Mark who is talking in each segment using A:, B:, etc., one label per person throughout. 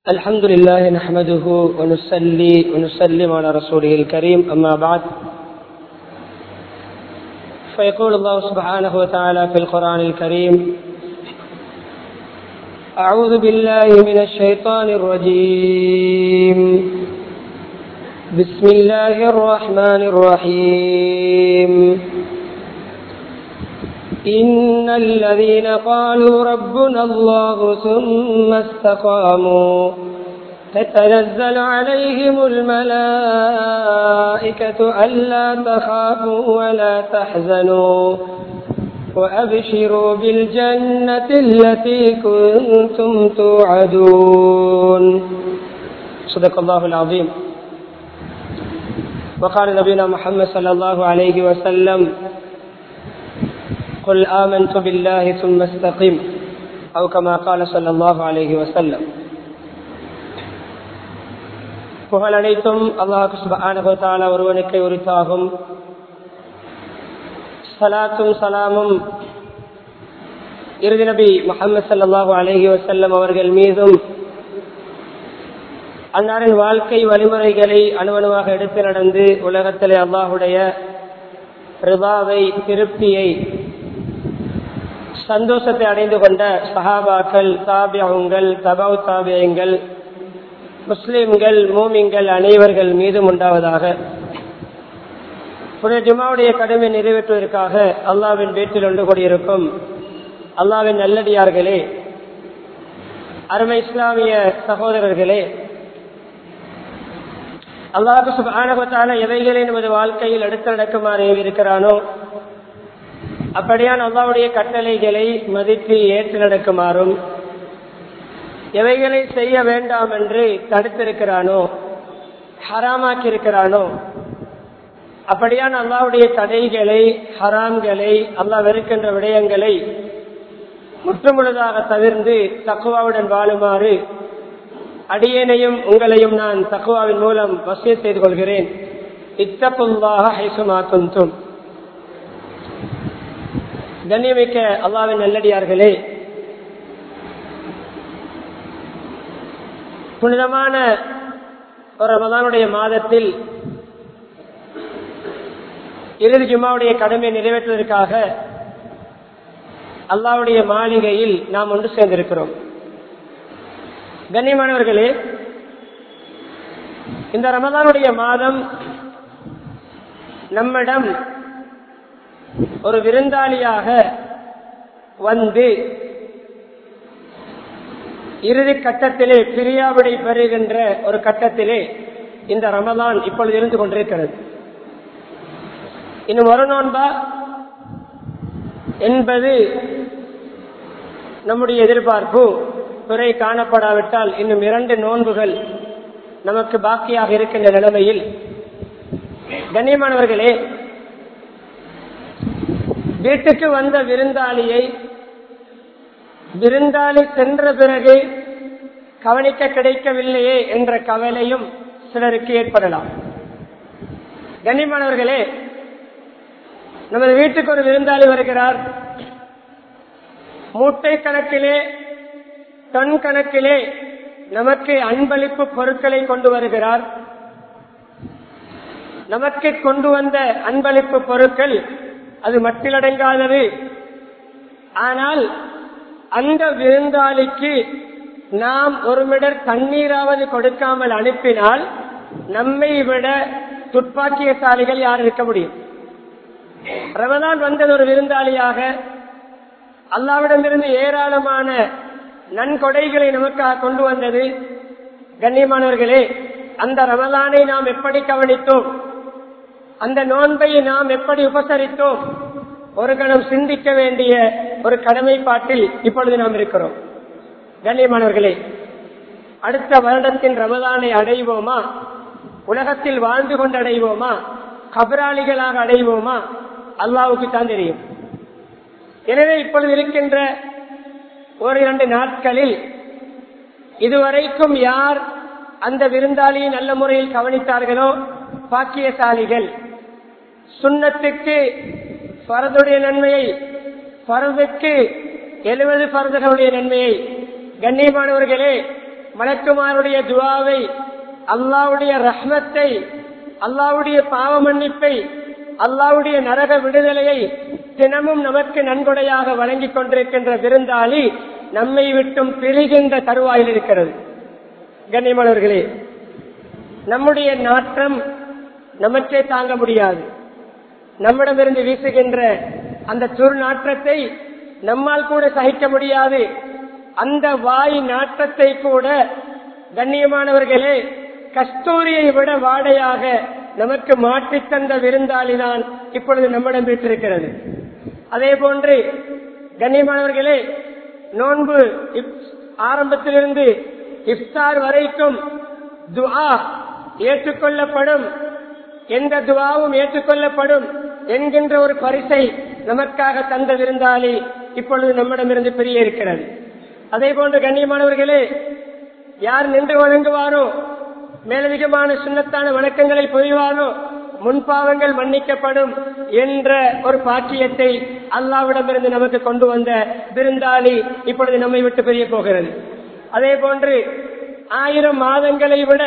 A: الحمد لله نحمده ونسلي ونسلم على رسوله الكريم أما بعد فيقول الله سبحانه وتعالى في القرآن الكريم أعوذ بالله من الشيطان الرجيم بسم الله الرحمن الرحيم إن الذين قالوا ربنا الله ثم استقاموا تتنزل عليهم الملائكة ألا تخافوا ولا تحزنوا وأبشروا بالجنة التي كنتم توعدون صدق الله العظيم وقال نبينا محمد صلى الله عليه وسلم قل آمنت بالله ثم استقم أو كما قال صلى الله عليه وسلم புகழ் அனைத்தும் அல்லாஹு சுபான ஒருவனுக்கு உரித்தாகும் சலாத்தும் சலாமும் இறுதி நபி முகமது சல்லாஹூ அலஹி வசல்லம் அவர்கள் மீதும் அன்னாரின் வாழ்க்கை வழிமுறைகளை அணுவணுவாக எடுத்து நடந்து உலகத்திலே அல்லாஹுடைய ரிபாவை திருப்தியை சந்தோஷத்தை அடைந்து கொண்ட சஹாபாக்கள் தாபியங்கள் தபவ் தாபியங்கள் முஸ்லிம்கள் மூமிங்கள் அனைவர்கள் மீதும் உண்டாவதாக புனித ஜுமாவுடைய கடமை நிறைவேற்றுவதற்காக அல்லாவின் வீட்டில் ஒன்று கூடியிருக்கும் அல்லாவின் நல்லடியார்களே அருமை இஸ்லாமிய சகோதரர்களே அல்லாஹு சுபானகத்தால எவைகளை நமது வாழ்க்கையில் எடுத்து நடக்குமாறு இருக்கிறானோ அப்படியான் அல்லாவுடைய கட்டளைகளை மதித்து ஏற்று நடக்குமாறும் எவைகளை செய்ய வேண்டாம் என்று தடுத்திருக்கிறானோ ஹராமாக்கி இருக்கிறானோ அப்படியான் அல்லாவுடைய தடைகளை ஹராம்களை அல்லா வெறுக்கின்ற விடயங்களை முற்றுமுழுதாக தவிர்ந்து தக்குவாவுடன் வாழுமாறு அடியேனையும் உங்களையும் நான் தக்குவாவின் மூலம் வசிய செய்து கொள்கிறேன் இத்தப்புல்லாக ஹைசுமா குந்தும் கண்ணியமிக்க அல்லாவின் நல்லடியார்களே புனிதமான ஒரு ரமதானுடைய மாதத்தில் இறுதி ஜும்மாவுடைய கடமை நிறைவேற்றுவதற்காக அல்லாவுடைய மாளிகையில் நாம் ஒன்று சேர்ந்திருக்கிறோம் கண்ணியமானவர்களே இந்த ரமதானுடைய மாதம் நம்மிடம் ஒரு விருந்தாளியாக வந்து இறுதி கட்டத்திலே பிரியாவிடை பெறுகின்ற ஒரு கட்டத்திலே இந்த ரமதான் இப்பொழுது இருந்து கொண்டிருக்கிறது இன்னும் ஒரு நோன்பா என்பது நம்முடைய எதிர்பார்ப்பு துறை காணப்படாவிட்டால் இன்னும் இரண்டு நோன்புகள் நமக்கு பாக்கியாக இருக்கின்ற நிலைமையில் கண்ணியமானவர்களே வீட்டுக்கு வந்த விருந்தாளியை விருந்தாளி சென்ற பிறகு கவனிக்க கிடைக்கவில்லையே என்ற கவலையும் சிலருக்கு ஏற்படலாம் கண்ணியமானவர்களே நமது வீட்டுக்கு ஒரு விருந்தாளி வருகிறார் மூட்டை கணக்கிலே டன் கணக்கிலே நமக்கு அன்பளிப்பு பொருட்களை கொண்டு வருகிறார் நமக்கு கொண்டு வந்த அன்பளிப்பு பொருட்கள் அது மட்டிலடங்காதது ஆனால் அந்த விருந்தாளிக்கு நாம் ஒரு மிடர் தண்ணீராவது கொடுக்காமல் அனுப்பினால் நம்மை விட துப்பாக்கியசாலிகள் யார் இருக்க முடியும் ரமதான் வந்தது ஒரு விருந்தாளியாக அல்லாவிடமிருந்து ஏராளமான நன்கொடைகளை நமக்காக கொண்டு வந்தது கண்ணியமானவர்களே அந்த ரமலானை நாம் எப்படி கவனித்தோம் அந்த நோன்பை நாம் எப்படி உபசரித்தோம் ஒரு கணம் சிந்திக்க வேண்டிய ஒரு கடமைப்பாட்டில் இப்பொழுது நாம் இருக்கிறோம் கண்ணியமானவர்களே அடுத்த வருடத்தின் ரமதானை அடைவோமா உலகத்தில் வாழ்ந்து கொண்டு அடைவோமா கபராளிகளாக அடைவோமா அல்லாவுக்கு தான் தெரியும் எனவே இப்பொழுது இருக்கின்ற ஒரு இரண்டு நாட்களில் இதுவரைக்கும் யார் அந்த விருந்தாளியை நல்ல முறையில் கவனித்தார்களோ பாக்கியசாலிகள் சுண்ணத்துக்கு பரதுடைய நன்மையை பரதுக்கு எழுபது பரதுகளுடைய நன்மையை கண்ணியமானவர்களே மலக்குமாருடைய துவாவை அல்லாவுடைய ரஹ்மத்தை அல்லாவுடைய பாவ மன்னிப்பை அல்லாவுடைய நரக விடுதலையை தினமும் நமக்கு நன்கொடையாக வழங்கிக் கொண்டிருக்கின்ற விருந்தாளி நம்மை விட்டும் பிரிகின்ற தருவாயில் இருக்கிறது கண்ணியமானவர்களே நம்முடைய நாற்றம் நமக்கே தாங்க முடியாது நம்மிடமிருந்து வீசுகின்ற அந்த துர்நாற்றத்தை நம்மால் கூட சகிக்க முடியாது அந்த வாய் நாற்றத்தை கூட கண்ணியமானவர்களே கஸ்தூரியை விட வாடையாக நமக்கு மாற்றித் தந்த விருந்தாளிதான் இப்பொழுது நம்மிடம் வீட்டிருக்கிறது அதே போன்று கண்ணியமானவர்களே நோன்பு ஆரம்பத்திலிருந்து இஃப்தார் வரைக்கும் துஆ ஏற்றுக்கொள்ளப்படும் எந்த துவாவும் ஏற்றுக்கொள்ளப்படும் என்கின்ற ஒரு பரிசை நமக்காக தந்த விருந்தாளி இப்பொழுது நம்மிடமிருந்து பிரிய இருக்கிறது அதே போன்று கண்ணியமானவர்களே யார் நின்று வணங்குவாரோ மேலதிகமான சுண்ணத்தான வணக்கங்களை புரிவாரோ முன்பாவங்கள் மன்னிக்கப்படும் என்ற ஒரு பாக்கியத்தை அல்லாவிடமிருந்து நமக்கு கொண்டு வந்த விருந்தாளி இப்பொழுது நம்மை விட்டு பிரிய போகிறது அதே போன்று ஆயிரம் மாதங்களை விட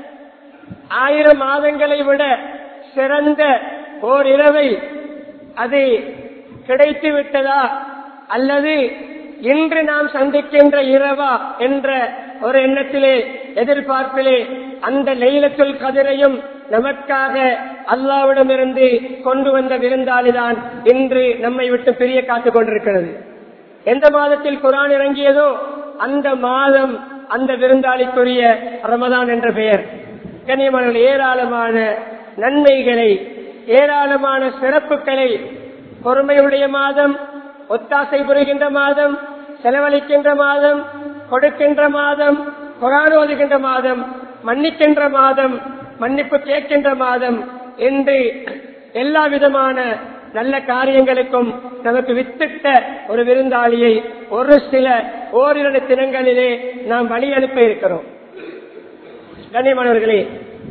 A: ஆயிரம் மாதங்களை விட சிறந்த ஓர் இரவை அது கிடைத்து விட்டதா அல்லது இன்று நாம் சந்திக்கின்ற இரவா என்ற ஒரு எண்ணத்திலே எதிர்பார்ப்பிலே அந்த லைலத்துல் கதிரையும் நமக்காக அல்லாவிடமிருந்து கொண்டு வந்த விருந்தாளிதான் இன்று நம்மை விட்டு பிரிய காத்துக் கொண்டிருக்கிறது எந்த மாதத்தில் குரான் இறங்கியதோ அந்த மாதம் அந்த விருந்தாளிக்குரிய ரமதான் என்ற பெயர் கண்ணியமான ஏராளமான நன்மைகளை ஏராளமான சிறப்புகளை பொறுமையுடைய மாதம் ஒத்தாசை புரிகின்ற மாதம் செலவழிக்கின்ற மாதம் கொடுக்கின்ற மாதம் குரான் ஓதுகின்ற மாதம் மன்னிக்கின்ற மாதம் மன்னிப்பு கேட்கின்ற மாதம் என்று எல்லா விதமான நல்ல காரியங்களுக்கும் நமக்கு வித்திட்ட ஒரு விருந்தாளியை ஒரு சில ஓரிரு தினங்களிலே நாம் வழி அனுப்ப இருக்கிறோம் கண்ணியமானவர்களே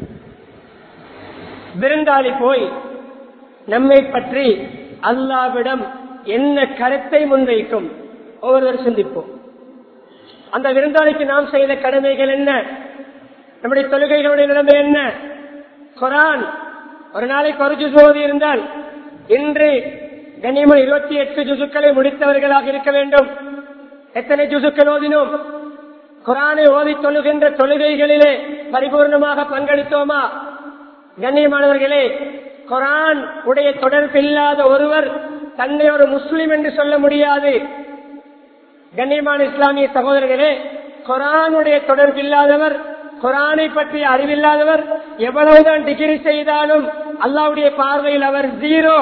A: விருந்தாளி போய் நம்மை பற்றி அல்லாவிடம் என்ன கருத்தை முன்வைக்கும் ஒவ்வொருவர் சிந்திப்போம் அந்த விருந்தாளிக்கு நாம் செய்த கடமைகள் என்ன நம்முடைய தொழுகைகளுடைய நிலைமை என்ன குரான் ஒரு நாளைக்கு ஒரு ஜுசு ஓதி இருந்தால் இன்று கண்ணியமன் இருபத்தி எட்டு ஜுசுக்களை முடித்தவர்களாக இருக்க வேண்டும் எத்தனை ஜுசுக்கள் ஓதினோம் குரானை ஓதி தொழுகின்ற தொழுகைகளிலே பரிபூர்ணமாக பங்கெடுத்தோமா கண்ணியமானவர்களே குரான் உடைய தொடர்பில்லாத ஒருவர் தன்னை ஒரு முஸ்லிம் என்று சொல்ல முடியாது கண்ணியமான இஸ்லாமிய சகோதரர்களே குரானுடைய தொடர்பில்லாதவர் குரானை பற்றிய அறிவில்லாதவர் எவ்வளவுதான் டிகிரி செய்தாலும் அல்லாவுடைய பார்வையில் அவர் ஜீரோ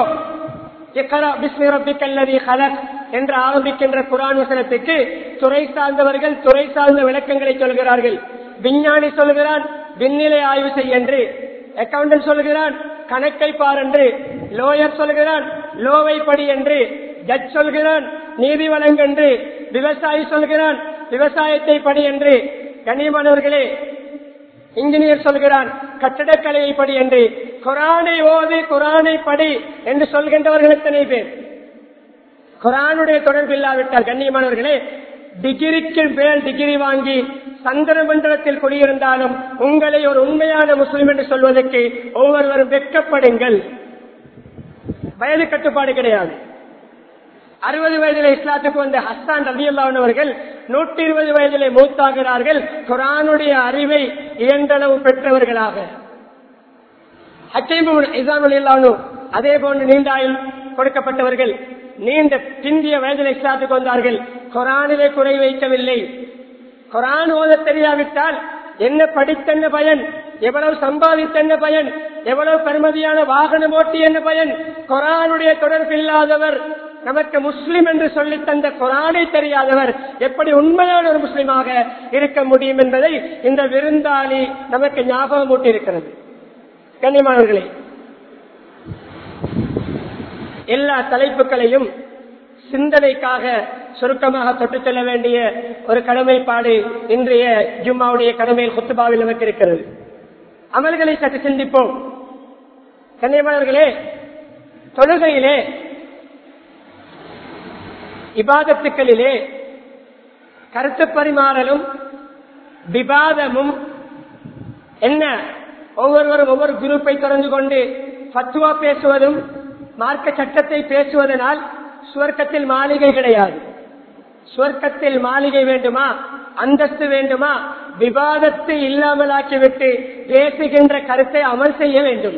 A: என்று ஆரம்பிக்கின்ற குரான் வசனத்துக்கு துறை சார்ந்தவர்கள் துறை சார்ந்த விளக்கங்களை சொல்கிறார்கள் விஞ்ஞானி சொல்கிறான் விண்ணிலை ஆய்வு செய்ய என்று அக்கௌண்டன்ட் சொல்கிறான் கணக்கை பார் என்று லோயர் சொல்கிறான் லோவை படி என்று ஜட்ஜ் சொல்கிறான் நீதி வழங்கென்று விவசாயி சொல்கிறான் விவசாயத்தை படி என்று கண்ணியமானவர்களே இன்ஜினியர் சொல்கிறான் கட்டடக்கலையை படி என்று குரானை ஓது குரானை படி என்று சொல்கின்றவர்கள் எத்தனை பேர் குரானுடைய தொடர்பு இல்லாவிட்டால் கண்ணியமானவர்களே டிகிரிக்கு மேல் டிகிரி வாங்கி சந்திர மண்டலத்தில் குடியிருந்தாலும் உங்களை ஒரு உண்மையான முஸ்லிம் என்று சொல்வதற்கு ஒவ்வொருவரும் வெட்கப்படுங்கள் வயது கட்டுப்பாடு கிடையாது அறுபது வயதிலே இஸ்லாத்துக்கு வந்த ஹஸ்தான் ரபியுல்லான் அவர்கள் நூற்றி இருபது வயதிலே மூத்தாகிறார்கள் குரானுடைய அறிவை இயன்றளவு பெற்றவர்களாக இல்லானு அதே போன்று நீண்ட ஆயுள் கொடுக்கப்பட்டவர்கள் நீண்ட பிந்திய வயதில் இஸ்லாத்துக்கு வந்தார்கள் குரானிலே குறை வைக்கவில்லை குரான் ஓத தெரியாவிட்டால் என்ன படித்தென்ன பயன் எவ்வளவு சம்பாதித்தென்ன பயன் எவ்வளவு பெருமதியான வாகனம் ஓட்டி என்ன பயன் குரானுடைய தொடர்பில்லாதவர் நமக்கு முஸ்லிம் என்று சொல்லி தந்த குரானை தெரியாதவர் எப்படி உண்மையான ஒரு முஸ்லிமாக இருக்க முடியும் என்பதை இந்த விருந்தாளி நமக்கு ஞாபகம் ஊட்டியிருக்கிறது கண்ணியமானவர்களே எல்லா தலைப்புகளையும் சிந்தனைக்காக சுருக்கமாக தொட்டுச் செல்ல வேண்டிய ஒரு கடமைப்பாடு இன்றைய ஜும்மாவுடைய கடமையில் குத்துபாவில் நமக்கு இருக்கிறது அமல்களை சற்று சிந்திப்போம் கண்ணியமானவர்களே தொழுகையிலே இபாதத்துக்களிலே கருத்து பரிமாறலும் விவாதமும் என்ன ஒவ்வொருவரும் ஒவ்வொரு குரூப்பை தொடர்ந்து கொண்டு பத்துவா பேசுவதும் மார்க்க சட்டத்தை பேசுவதனால் சுவர்க்கத்தில் மாளிகை கிடையாது சுவர்க்கத்தில் மாளிகை வேண்டுமா அந்தஸ்து வேண்டுமா விவாதத்தை இல்லாமலாக்கிவிட்டு பேசுகின்ற கருத்தை அமல் செய்ய வேண்டும்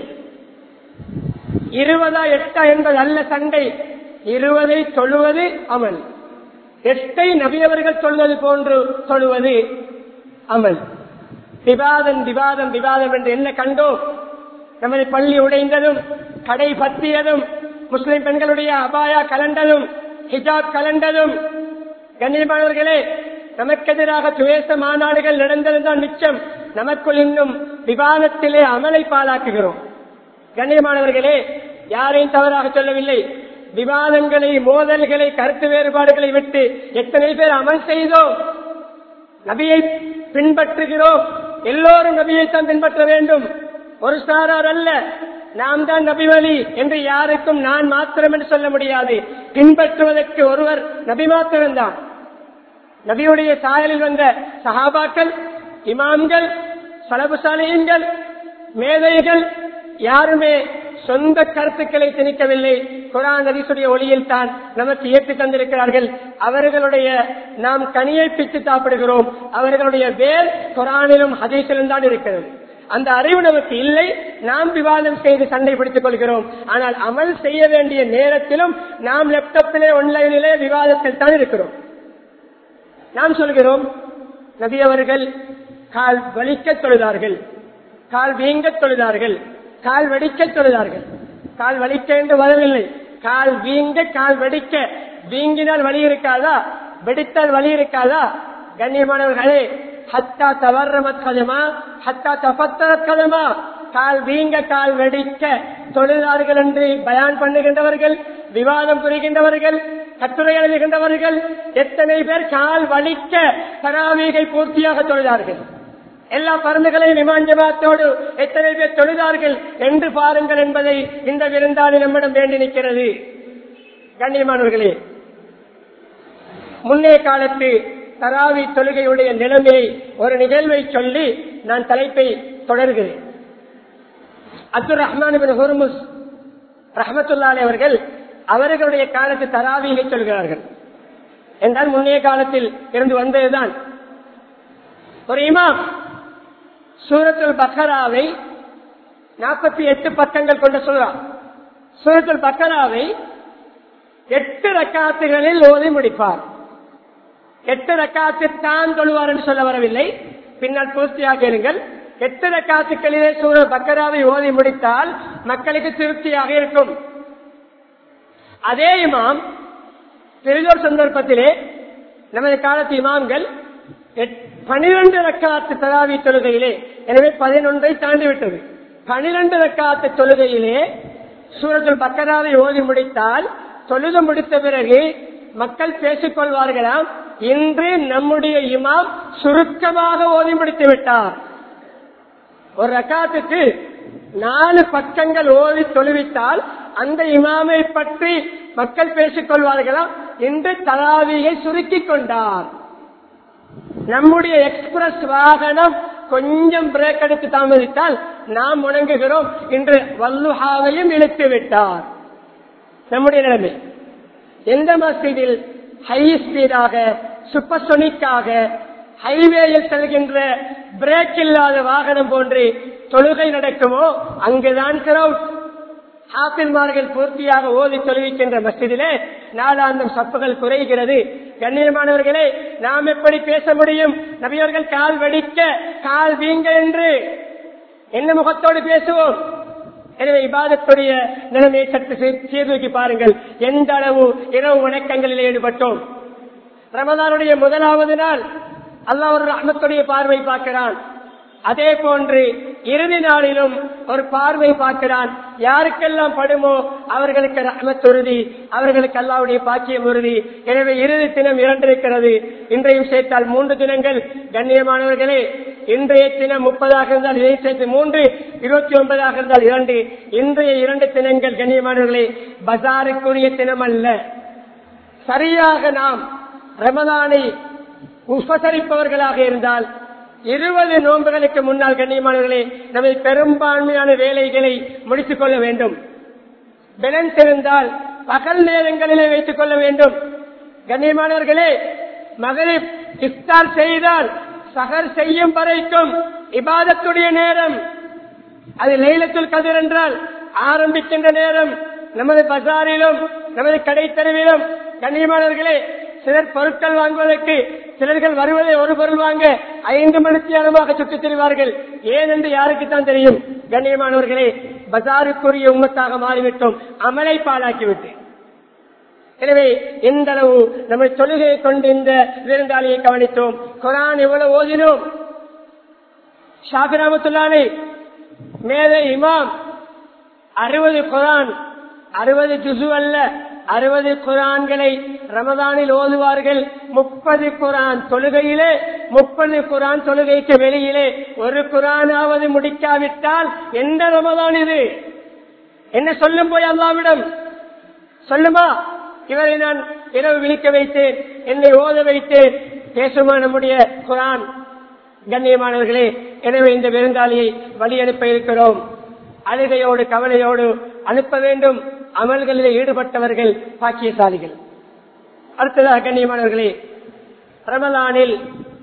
A: இருபதா எட்டா என்பது அல்ல சண்டை இருபதை தொழுவது அமல் எட்டை நபியவர்கள் சொல்வது போன்று சொல்வது அமல் விவாதம் விவாதம் விவாதம் என்று என்ன கண்டோம் நமது பள்ளி உடைந்ததும் கடை பத்தியதும் முஸ்லிம் பெண்களுடைய அபாயா கலண்டதும் ஹிஜாப் கலண்டதும் கண்ணியமானவர்களே நமக்கு எதிராக துவேச மாநாடுகள் நடந்ததுதான் மிச்சம் நமக்குள் இன்னும் விவாதத்திலே அமலை பாலாக்குகிறோம் கண்ணியமானவர்களே யாரையும் தவறாக சொல்லவில்லை விவாதங்களை மோதல்களை கருத்து வேறுபாடுகளை விட்டு எத்தனை பேர் அமல் செய்தோம் நபியை பின்பற்றுகிறோம் எல்லோரும் நபியைத்தான் பின்பற்ற வேண்டும் ஒரு சாரார் அல்ல நாம் தான் நபி வழி என்று யாருக்கும் நான் மாத்திரம் என்று சொல்ல முடியாது பின்பற்றுவதற்கு ஒருவர் நபி மாத்திரம்தான் நபியுடைய சாயலில் வந்த சஹாபாக்கள் இமாம்கள் சலபுசாலியங்கள் மேதைகள் யாருமே சொந்த கருத்துக்களை திணிக்கவில்லை குரான் நதிசுடைய ஒளியில் தான் நமக்கு ஏற்று தந்திருக்கிறார்கள் அவர்களுடைய நாம் கனியை பிச்சு சாப்பிடுகிறோம் அவர்களுடைய வேர் குரானிலும் ஹதீஸிலும் தான் இருக்கிறது அந்த அறிவு நமக்கு இல்லை நாம் விவாதம் செய்து சண்டை பிடித்துக் கொள்கிறோம் ஆனால் அமல் செய்ய வேண்டிய நேரத்திலும் நாம் லேப்டாப்பிலே ஒன்லைனிலே விவாதத்தில் தான் இருக்கிறோம் நாம் சொல்கிறோம் நபி அவர்கள் கால் வலிக்க தொழுதார்கள் கால் வீங்க தொழுதார்கள் கால் வெடிக்க தொழுதார்கள் கால் வலிக்க என்று வரவில்லை கால் வீங்க கால் வெடிக்க வீங்கினால் வலி இருக்காதா வெடித்தால் வலி இருக்காதா கண்ணியமானவர்களே ஹத்தா தவறமத் கதமா ஹத்தா தபத்தரத் கதமா கால் வீங்க கால் வெடிக்க தொழிலாளர்கள் என்று பயான் பண்ணுகின்றவர்கள் விவாதம் புரிகின்றவர்கள் கட்டுரை எழுதுகின்றவர்கள் எத்தனை பேர் கால் வலிக்க தராவீகை பூர்த்தியாக தொழுதார்கள் எல்லா பருந்துகளையும் விமான் ஜமாத்தோடு எத்தனை பேர் தொழுதார்கள் என்று பாருங்கள் என்பதை இந்த விருந்தாளி நம்மிடம் வேண்டி நிற்கிறது கண்ணியமானவர்களே முன்னே காலத்து தராவி தொழுகையுடைய நிலைமையை ஒரு நிகழ்வை சொல்லி நான் தலைப்பை தொடர்கிறேன் அப்துல் ரஹ்மான் ஹுர்முஸ் ரஹமத்துல்லாலே அவர்கள் அவர்களுடைய காலத்து தராவியை சொல்கிறார்கள் என்றால் முன்னைய காலத்தில் இருந்து வந்ததுதான் ஒரு இமாம் சூரத்துல் பக்கராவை நாற்பத்தி எட்டு பக்கங்கள் கொண்ட சொல்றார் சூரத்துல் பக்கராவை எட்டு ரக்காத்துகளில் ஓதி முடிப்பார் எட்டு ரக்காத்து தான் தொழுவார் என்று சொல்ல வரவில்லை பின்னால் பூர்த்தியாக இருங்கள் எட்டு ரக்காத்துக்களிலே சூர பக்கராவை ஓதி முடித்தால் மக்களுக்கு திருப்தியாக இருக்கும் அதே இமாம் பெரிதோர் சந்தர்ப்பத்திலே நமது காலத்து இமாம்கள் பனிரெண்டு ரக்காத்து தராவி தொழுகையிலே எனவே பதினொன்றை தாண்டிவிட்டது பனிரெண்டு ரக்காத்து தொழுகையிலே சூரத்தில் பக்கராவை ஓதி முடித்தால் தொழுது முடித்த பிறகு மக்கள் பேசிக் கொள்வார்களாம் இன்று நம்முடைய இமாம் சுருக்கமாக ஓதி முடித்து விட்டார் ஒரு ரக்காத்துக்கு நாலு பக்கங்கள் ஓதி தொழுவித்தால் அந்த இமாமை பற்றி மக்கள் பேசிக் கொள்வார்களாம் இன்று தலாவியை சுருக்கிக் கொண்டார் நம்முடைய எக்ஸ்பிரஸ் வாகனம் கொஞ்சம் பிரேக் எடுத்து தாமதித்தால் நாம் முணங்குகிறோம் இன்று வல்லுஹாவையும் இழுத்து விட்டார் நம்முடைய நிலைமை எந்த மசீதில் ஹை ஸ்பீடாக சூப்பர்சோனிக்காக ஹைவேயில் செல்கின்ற பிரேக் இல்லாத வாகனம் போன்று தொழுகை நடக்குமோ அங்குதான் கிரௌட் ஹாப்பின்மார்கள் பூர்த்தியாக ஓதி தொழுவிக்கின்ற மசிதிலே நாலாந்தம் சப்புகள் குறைகிறது கண்ணியமானவர்களே நாம் எப்படி பேச முடியும் நபியவர்கள் கால் வெடிக்க கால் வீங்க என்று என்ன முகத்தோடு பேசுவோம் எனவே இபாதத்துடைய நிலைமையை சற்று சீர்தூக்கி பாருங்கள் எந்த அளவு இரவு வணக்கங்களில் ஈடுபட்டோம் ரமதானுடைய முதலாவது நாள் அல்லாஹ் ஒரு ரஹ்மத்துடைய பார்வை பார்க்கிறான் அதே போன்று இறுதி நாளிலும் ஒரு பார்வை பார்க்கிறான் யாருக்கெல்லாம் படுமோ அவர்களுக்கு ரஹ்மத் உறுதி அவர்களுக்கு அல்லாவுடைய பாக்கியம் உறுதி எனவே இறுதி தினம் இரண்டு இருக்கிறது இன்றையும் சேர்த்தால் மூன்று தினங்கள் கண்ணியமானவர்களே இன்றைய தினம் முப்பதாக இருந்தால் இதை சேர்த்து மூன்று இருபத்தி ஒன்பதாக இருந்தால் இரண்டு இன்றைய இரண்டு தினங்கள் கண்ணியமானவர்களே பஜாருக்குரிய தினம் அல்ல சரியாக நாம் ரமதானை உபசரிப்பவர்களாக இருந்தால் இருபது நோன்புகளுக்கு முன்னால் கண்ணியமானவர்களே நமது பெரும்பான்மையான வேலைகளை முடித்துக் கொள்ள வேண்டும் பேலன்ஸ் இருந்தால் பகல் நேரங்களிலே வைத்துக் கொள்ள வேண்டும் கண்ணியமானவர்களே மகளிர் இஃப்தார் செய்தால் சகர் செய்யும் வரைக்கும் இபாதத்துடைய நேரம் அது லைலத்துல் கதிர் என்றால் ஆரம்பிக்கின்ற நேரம் நமது பசாரிலும் நமது கடை தெருவிலும் கண்ணியமானவர்களே சிலர் பொருட்கள் வாங்குவதற்கு சிலர்கள் வருவதை ஒரு பொருள் வாங்க ஐந்து மணிக்கு அளவாக சுற்றித் திரிவார்கள் ஏன் என்று யாருக்குத்தான் தெரியும் கண்ணியமானவர்களே பசாருக்குரிய உம்மத்தாக மாறிவிட்டோம் அமலை பாழாக்கிவிட்டு எனவே எந்த அளவு நம்ம தொழுகையை கொண்டு இந்த விருந்தாளியை கவனித்தோம் குரான் எவ்வளவு ஓதினோம் ஷாபிராமத்துல்லானே மேதை இமாம் அறுபது குரான் அறுபது ஜுசு அல்ல அறுபது குரான்களை ரமதானில் ஓதுவார்கள் முப்பது குரான் தொழுகையிலே முப்பது குரான் தொழுகைக்கு வெளியிலே ஒரு குரானாவது முடிக்காவிட்டால் எந்த ரமதான் இது என்ன சொல்லும் போய் அல்லாவிடம் சொல்லுமா இவரை நான் இரவு விழிக்க வைத்தேன் என்னை ஓத வைத்தேன் பேசுமா நம்முடைய குரான் கண்ணியமானவர்களே எனவே இந்த விருந்தாளியை வழி அனுப்ப இருக்கிறோம் அழுகையோடு கவலையோடு அனுப்ப வேண்டும் அமல்களில் ஈடுபட்டவர்கள் பாக்கியசாலிகள் அடுத்ததாக கண்ணியமானவர்களே ரமலானில்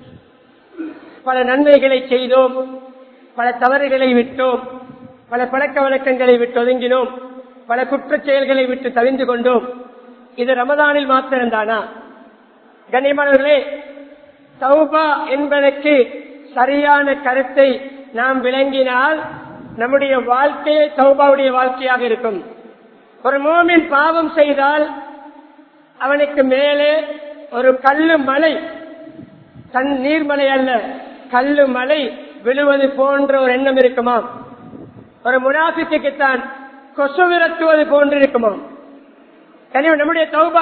A: பல நன்மைகளை செய்தோம் பல தவறுகளை விட்டோம் பல பழக்க வழக்கங்களை விட்டு ஒதுங்கினோம் பல குற்றச் செயல்களை விட்டு தவிந்து கொண்டோம் இது ரமதானில் மாத்திரம்தானா கண்ணியமானவர்களே சௌபா என்பதற்கு சரியான கருத்தை நாம் விளங்கினால் நம்முடைய வாழ்க்கையே சௌபாவுடைய வாழ்க்கையாக இருக்கும் ஒரு மோமின் பாவம் செய்தால் அவனுக்கு மேலே ஒரு கல்லு மலை தன் நீர்மலை அல்ல கல்லு மலை விழுவது போன்ற ஒரு எண்ணம் இருக்குமா ஒரு முனாஃபிக்குத்தான் கொசு விரட்டுவது போன்று இருக்குமா கனிவு நம்முடைய தௌபா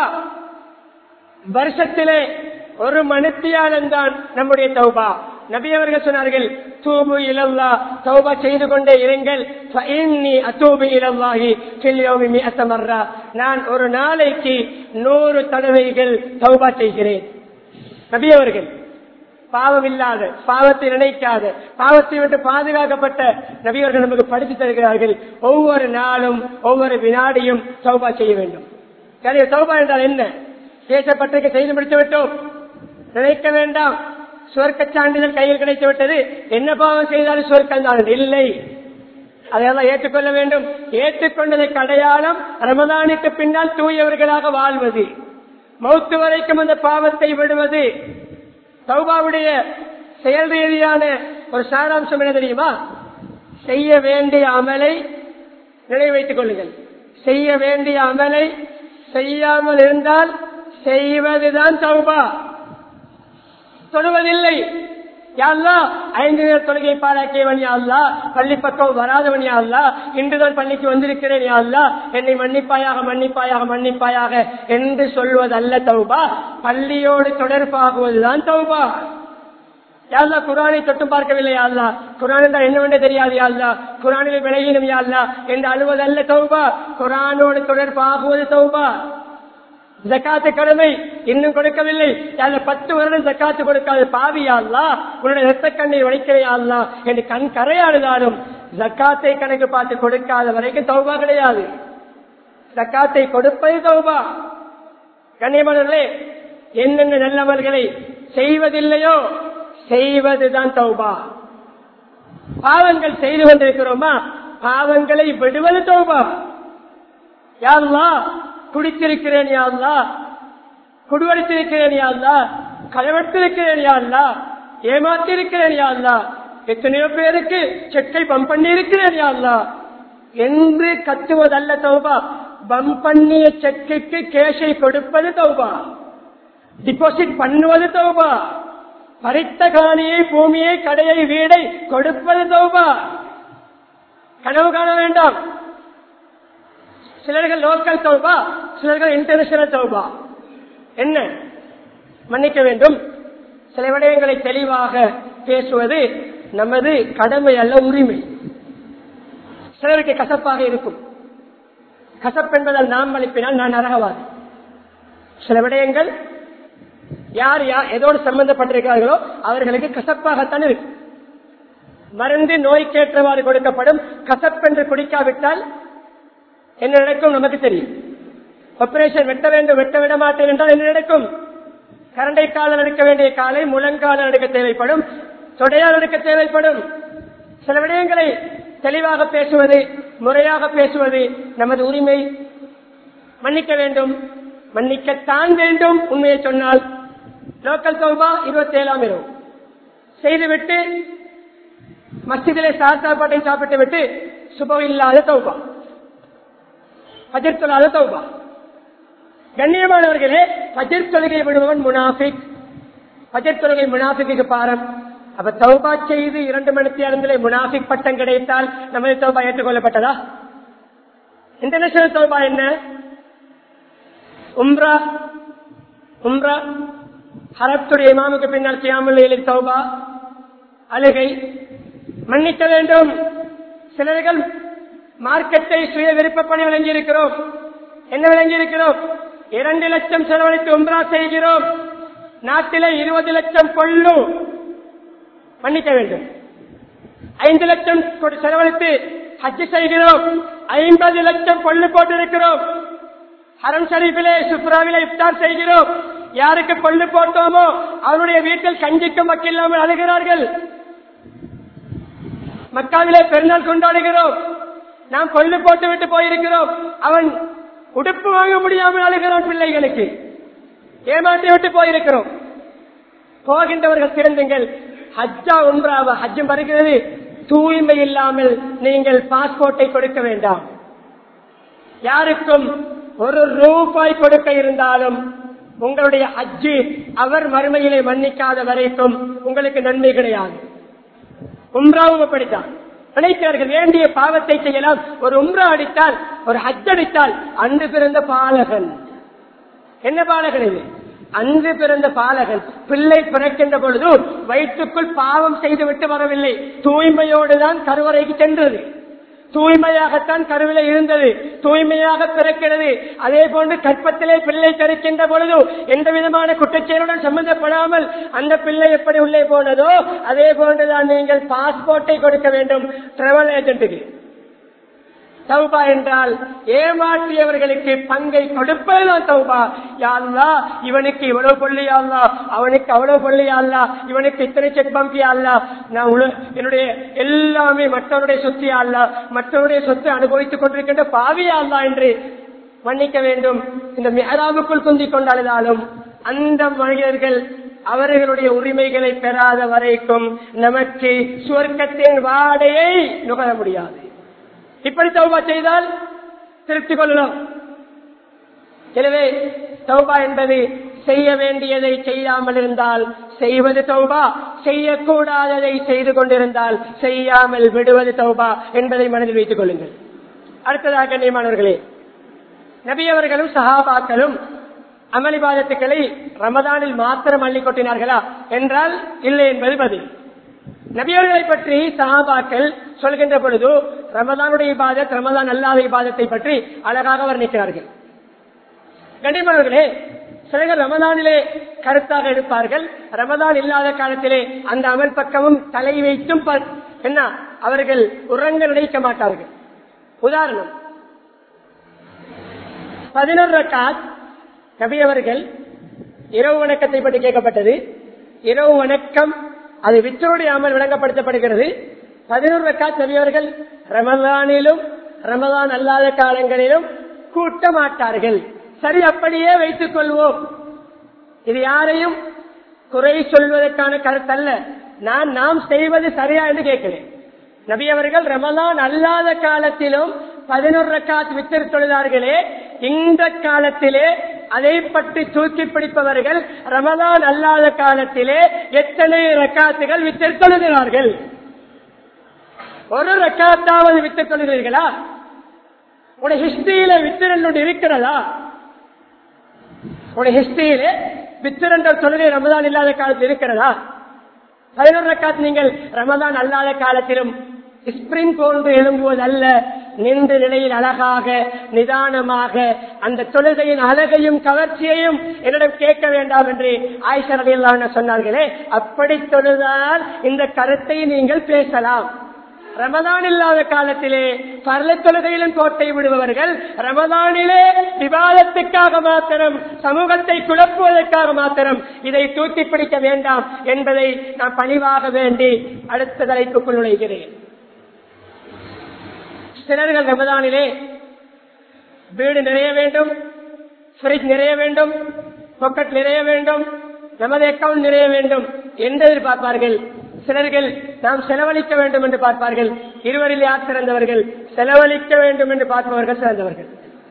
A: வருஷத்திலே ஒரு மனுத்தியாலம் தான் நம்முடைய தௌபா நபி அவர்கள் சொன்னார்கள் தூபு இலல்லா தௌபா செய்து கொண்டே இருங்கள் அத்தூபு இலல்லாகி கில்யோமி அத்தமர்ரா நான் ஒரு நாளைக்கு நூறு தடவைகள் தௌபா செய்கிறேன் நபி அவர்கள் பாவம் இல்லாத பாவத்தை நினைக்காத பாவத்தை விட்டு பாதுகாக்கப்பட்ட நபியவர்கள் நமக்கு படித்து தருகிறார்கள் ஒவ்வொரு நாளும் ஒவ்வொரு வினாடியும் சௌபா செய்ய வேண்டும் சௌபா என்றால் என்ன பேசப்பட்டிருக்க செய்து முடித்து விட்டோம் நினைக்க வேண்டாம் சுவர்க்க சான்றிதழ் கையில் கிடைத்து விட்டது என்ன பாவம் செய்தாலும் சுவர்க்கம் தான் இல்லை அதையெல்லாம் ஏற்றுக்கொள்ள வேண்டும் ஏற்றுக்கொண்டதற்கு அடையாளம் ரமதானுக்கு பின்னால் தூயவர்களாக வாழ்வது மௌத்து வரைக்கும் அந்த பாவத்தை விடுவது சௌபாவுடைய செயல் ரீதியான ஒரு சாராம்சம் என்ன தெரியுமா செய்ய வேண்டிய அமலை நினைவைத்துக் கொள்ளுங்கள் செய்ய வேண்டிய அமலை செய்யாமல் இருந்தால் செய்வதுதான் சௌபா தொழுவதில்லை யாழ்லா ஐந்து நேர தொழுகை பாராக்கியவன் யாழ்லா பள்ளி பக்கம் வராதவன் யாழ்லா இன்றுதான் பள்ளிக்கு வந்திருக்கிறேன் யாழ்லா என்னை மன்னிப்பாயாக மன்னிப்பாயாக மன்னிப்பாயாக என்று சொல்வதல்ல தௌபா பள்ளியோடு தொடர்பாகுவதுதான் தௌபா யாழ்லா குரானை தொட்டு பார்க்கவில்லை யாழ்லா குரான் என்றால் என்னவென்று தெரியாது யாழ்லா குரானில் விளையினும் யாழ்லா என்று அழுவதல்ல தௌபா குரானோடு தொடர்பாகுவது தௌபா ஜக்காத்து கடமை இன்னும் கொடுக்கவில்லை அதுல பத்து வருடம் ஜக்காத்து கொடுக்காத பாவியாள்லா உன்னுடைய ரத்த கண்ணை வடிக்கிறையாள்லா என்று கண் கரையாடுதாலும் ஜக்காத்தை கணக்கு பார்த்து கொடுக்காத வரைக்கும் தௌபா கிடையாது ஜக்காத்தை கொடுப்பது தௌபா கண்ணியமானவர்களே என்னென்ன நல்லவர்களை செய்வதில்லையோ செய்வதுதான் தௌபா பாவங்கள் செய்து கொண்டிருக்கிறோமா பாவங்களை விடுவது தௌபா யாருலா குடித்திருக்கிறேன் யாருலா குடுவடித்திருக்கிறேன் யாருலா களவெடுத்திருக்கிறேன் யாருலா ஏமாத்திருக்கிறேன் யாருலா எத்தனையோ பேருக்கு செக்கை பம்ப் பண்ணி இருக்கிறேன் யாருலா என்று கத்துவதல்ல தௌபா பம் பண்ணிய செக்குக்கு கேஷை கொடுப்பது தௌபா டிபாசிட் பண்ணுவது தௌபா பறித்த காணியை பூமியை கடையை வீடை கொடுப்பது தௌபா கனவு காண வேண்டாம் சிலர்கள் லோக்கல் தௌபா சிலர்கள் இன்டர்நேஷனல் தௌபா என்ன மன்னிக்க வேண்டும் சில விடயங்களை தெளிவாக பேசுவது நமது கடமை அல்ல உரிமை சிலருக்கு கசப்பாக இருக்கும் கசப்பு என்பதால் நாம் அளிப்பினால் நான் நரகவாதி சில விடயங்கள் யார் யார் எதோடு சம்பந்தப்பட்டிருக்கிறார்களோ அவர்களுக்கு கசப்பாகத்தான் இருக்கும் மருந்து நோய்க்கேற்றவாறு கொடுக்கப்படும் கசப்பென்று குடிக்காவிட்டால் என்ன நடக்கும் நமக்கு தெரியும் ஆபரேஷன் வெட்ட வேண்டும் வெட்ட விட மாட்டேன் என்றால் என்ன நடக்கும் கரண்டை காலம் எடுக்க வேண்டிய காலை முழங்காலம் எடுக்க தேவைப்படும் தொடையால் எடுக்க தேவைப்படும் சில விடயங்களை தெளிவாக பேசுவது முறையாக பேசுவது நமது உரிமை மன்னிக்க வேண்டும் மன்னிக்கத்தான் வேண்டும் உண்மையை சொன்னால் லோக்கல் தௌபா இருபத்தி ஏழாம் இரவு செய்துவிட்டு மஸ்ஜிதிலே சார் சாப்பாட்டை சாப்பிட்டு விட்டு சுபம் இல்லாத தௌபா பஜர் சொல்லாத தௌபா கண்ணியமானவர்களே பஜர் தொழுகை விடுபவன் முனாஃபிக் பஜர் தொழுகை முனாஃபிக்கு பாரம் அப்ப தௌபா செய்து இரண்டு மணி நேரத்திலே முனாஃபிக் பட்டம் கிடைத்தால் நமது தௌபா ஏற்றுக்கொள்ளப்பட்டதா இன்டர்நேஷனல் தௌபா என்ன உம்ரா உம்ரா ஹரத்துடைய இமாமுக்கு பின்னால் செய்யாமல் தௌபா அழுகை மன்னிக்க வேண்டும் சிலர்கள் மார்க்கெட்டை சுய விருப்பப்படி விளங்கியிருக்கிறோம் என்ன விளங்கியிருக்கிறோம் இரண்டு லட்சம் செலவழித்து உம்ரா செய்கிறோம் நாட்டிலே இருபது லட்சம் கொள்ளு மன்னிக்க வேண்டும் ஐந்து லட்சம் கொடு- செலவழித்து ஹஜ் செய்கிறோம் ஐம்பது லட்சம் கொள்ளு போட்டிருக்கிறோம் ஹரம் ஷரீஃபிலே சுப்ராவிலே இப்தார் செய்கிறோம் யாருக்கு கொள்ளு போட்டோமோ அவருடைய வீட்டில் கஞ்சிக்கு மக்கில்லாமல் அழுகிறார்கள் மக்காவிலே பெருநாள் கொண்டாடுகிறோம் நாம் கொள்ளு போட்டு விட்டு போயிருக்கிறோம் அவன் உடுப்பு வாங்க முடியாமல் அழுகிறான் பிள்ளைகளுக்கு ஏமாற்றி விட்டு போயிருக்கிறோம் போகின்றவர்கள் திறந்துங்கள் ஹஜ்ஜா உம்ராவா ஹஜ்ஜும் வருகிறது தூய்மை இல்லாமல் நீங்கள் பாஸ்போர்ட்டை கொடுக்க வேண்டாம் யாருக்கும் ஒரு ரூபாய் கொடுக்க இருந்தாலும் உங்களுடைய ஹஜ்ஜு அவர் மறுமையிலே மன்னிக்காத வரைக்கும் உங்களுக்கு நன்மை கிடையாது உம்ராவும் அப்படித்தான் நினைத்தார்கள் வேண்டிய பாவத்தை செய்யலாம் ஒரு உம்ரா அடித்தால் ஒரு ஹஜ் அடித்தால் அன்று பிறந்த பாலகன் என்ன பாலகன் இது அன்று பிறந்த பாலகன் பிள்ளை பிறக்கின்ற பொழுது வயிற்றுக்குள் பாவம் செய்துவிட்டு வரவில்லை தூய்மையோடுதான் கருவறைக்கு சென்றது தூய்மையாகத்தான் கருவில இருந்தது தூய்மையாக பிறக்கிறது அதே போன்று கற்பத்திலே பிள்ளை பிறக்கின்ற பொழுது எந்த விதமான குற்றச்செயலுடன் சம்பந்தப்படாமல் அந்த பிள்ளை எப்படி உள்ளே போனதோ அதே போன்றுதான் நீங்கள் பாஸ்போர்ட்டை கொடுக்க வேண்டும் டிராவல் ஏஜென்ட்டுக்கு தௌபா என்றால் ஏமாற்றியவர்களுக்கு பங்கை கொடுப்பதுதான் தௌபா யாழ்லா இவனுக்கு இவ்வளவு பொல்லி யாழ்லா அவனுக்கு அவ்வளவு பொல்லி யாழ்லா இவனுக்கு இத்தனை செக் பம்ப் யாழ்லா நான் உல- என்னுடைய எல்லாமே மற்றவருடைய சொத்து யாழ்லா மற்றவருடைய சொத்து அனுபவித்துக் கொண்டிருக்கின்ற பாவி யாழ்லா என்று மன்னிக்க வேண்டும் இந்த மேராவுக்குள் குந்திக் கொண்டாலும் அந்த மனிதர்கள் அவர்களுடைய உரிமைகளை பெறாத வரைக்கும் நமக்கு சுவர்க்கத்தின் வாடையை நுகர முடியாது இப்படி தௌபா செய்தால் திருப்தி கொள்ளலாம் எனவே தௌபா என்பது செய்ய வேண்டியதை செய்யாமல் இருந்தால் செய்வது தௌபா செய்யக்கூடாததை செய்து கொண்டிருந்தால் செய்யாமல் விடுவது தௌபா என்பதை மனதில் வைத்துக் கொள்ளுங்கள் அடுத்ததாக கண்ணியமானவர்களே நபியவர்களும் சஹாபாக்களும் அமளிபாதத்துக்களை ரமதானில் மாத்திரம் அள்ளி கொட்டினார்களா என்றால் இல்லை என்பது பதில் நபியர்களை பற்றி சஹாபாக்கள் சொல்கின்ற பொழுது ரமதானுடைய இபாதத் ரமதான் அல்லாத இபாதத்தை பற்றி அழகாக வர்ணிக்கிறார்கள் கண்டிப்பாளர்களே சிலர் ரமதானிலே கருத்தாக எடுப்பார்கள் ரமதான் இல்லாத காலத்திலே அந்த அமல் பக்கமும் தலை வைத்தும் ப- என்ன அவர்கள் உறங்க நினைக்க மாட்டார்கள் உதாரணம் பதினொரு ரக்காத் நபி அவர்கள் இரவு வணக்கத்தை பற்றி கேட்கப்பட்டது இரவு வணக்கம் அது வித்தருடைய அமல் விளங்கப்படுத்தப்படுகிறது பதினொரு ரக்காத் நபி அவர்கள் ரமதானிலும் ரமதான் அல்லாத காலங்களிலும் கூட்ட மாட்டார்கள் சரி அப்படியே வைத்துக் கொள்வோம் இது யாரையும் குறை சொல்வதற்கான கருத்தல்ல நான் நாம் செய்வது சரியா என்று கேட்கிறேன் நபி அவர்கள் ரமலான் அல்லாத காலத்திலும் பதினொரு ரக்காத் வித்தர் தொழுதார்களே இந்த காலத்திலே அதை பற்றி தூக்கி பிடிப்பவர்கள் ரமலான் அல்லாத காலத்திலே எத்தனை ரக்காத்துகள் வித்தர் தொழுகிறார்கள் ஒரு ரக்காத்தாவது வித்தர் தொழுகிறீர்களா உடைய ஹிஸ்டரியில வித்திரன் ஒன்று இருக்கிறதா உடைய ஹிஸ்டரியிலே வித்திரன்ற தொழுகை ரமதான் இல்லாத காலத்தில் இருக்கிறதா பதினொரு ரக்காத் நீங்கள் ரமதான் அல்லாத காலத்திலும் ஸ்பிரிங் போன்று எழும்புவது அல்ல நின்ற நிலையில் அழகாக நிதானமாக அந்த தொழுகையின் அழகையும் கவர்ச்சியையும் என்னிடம் கேட்க வேண்டாம் என்று ஆயிஷா ரலியல்லாஹு சொன்னார்களே அப்படி தொழுதால் இந்த கருத்தை நீங்கள் பேசலாம் ரமதான் இல்லாத காலத்திலே பரல தொழுகையிலும் கோட்டை விடுபவர்கள் ரமதானிலே விவாதத்துக்காக மாத்திரம் சமூகத்தை குழப்புவதற்காக மாத்திரம் இதை தூக்கி பிடிக்க வேண்டாம் என்பதை நான் பணிவாக வேண்டி அடுத்த தலைப்புக்குள் நுழைகிறேன் சிலர்கள் ரமதானிலே வீடு நிறைய வேண்டும் ஃப்ரிட்ஜ் நிறைய வேண்டும் பொக்கெட் நிறைய வேண்டும் நமது அக்கவுண்ட் நிறைய வேண்டும் என்று எதிர்பார்ப்பார்கள் சிலர்கள் நாம் செலவழிக்க வேண்டும் என்று பார்ப்பார்கள் இருவரில் யார் சிறந்தவர்கள் செலவழிக்க வேண்டும் என்று பார்ப்பவர்கள் சிறந்தவர்கள்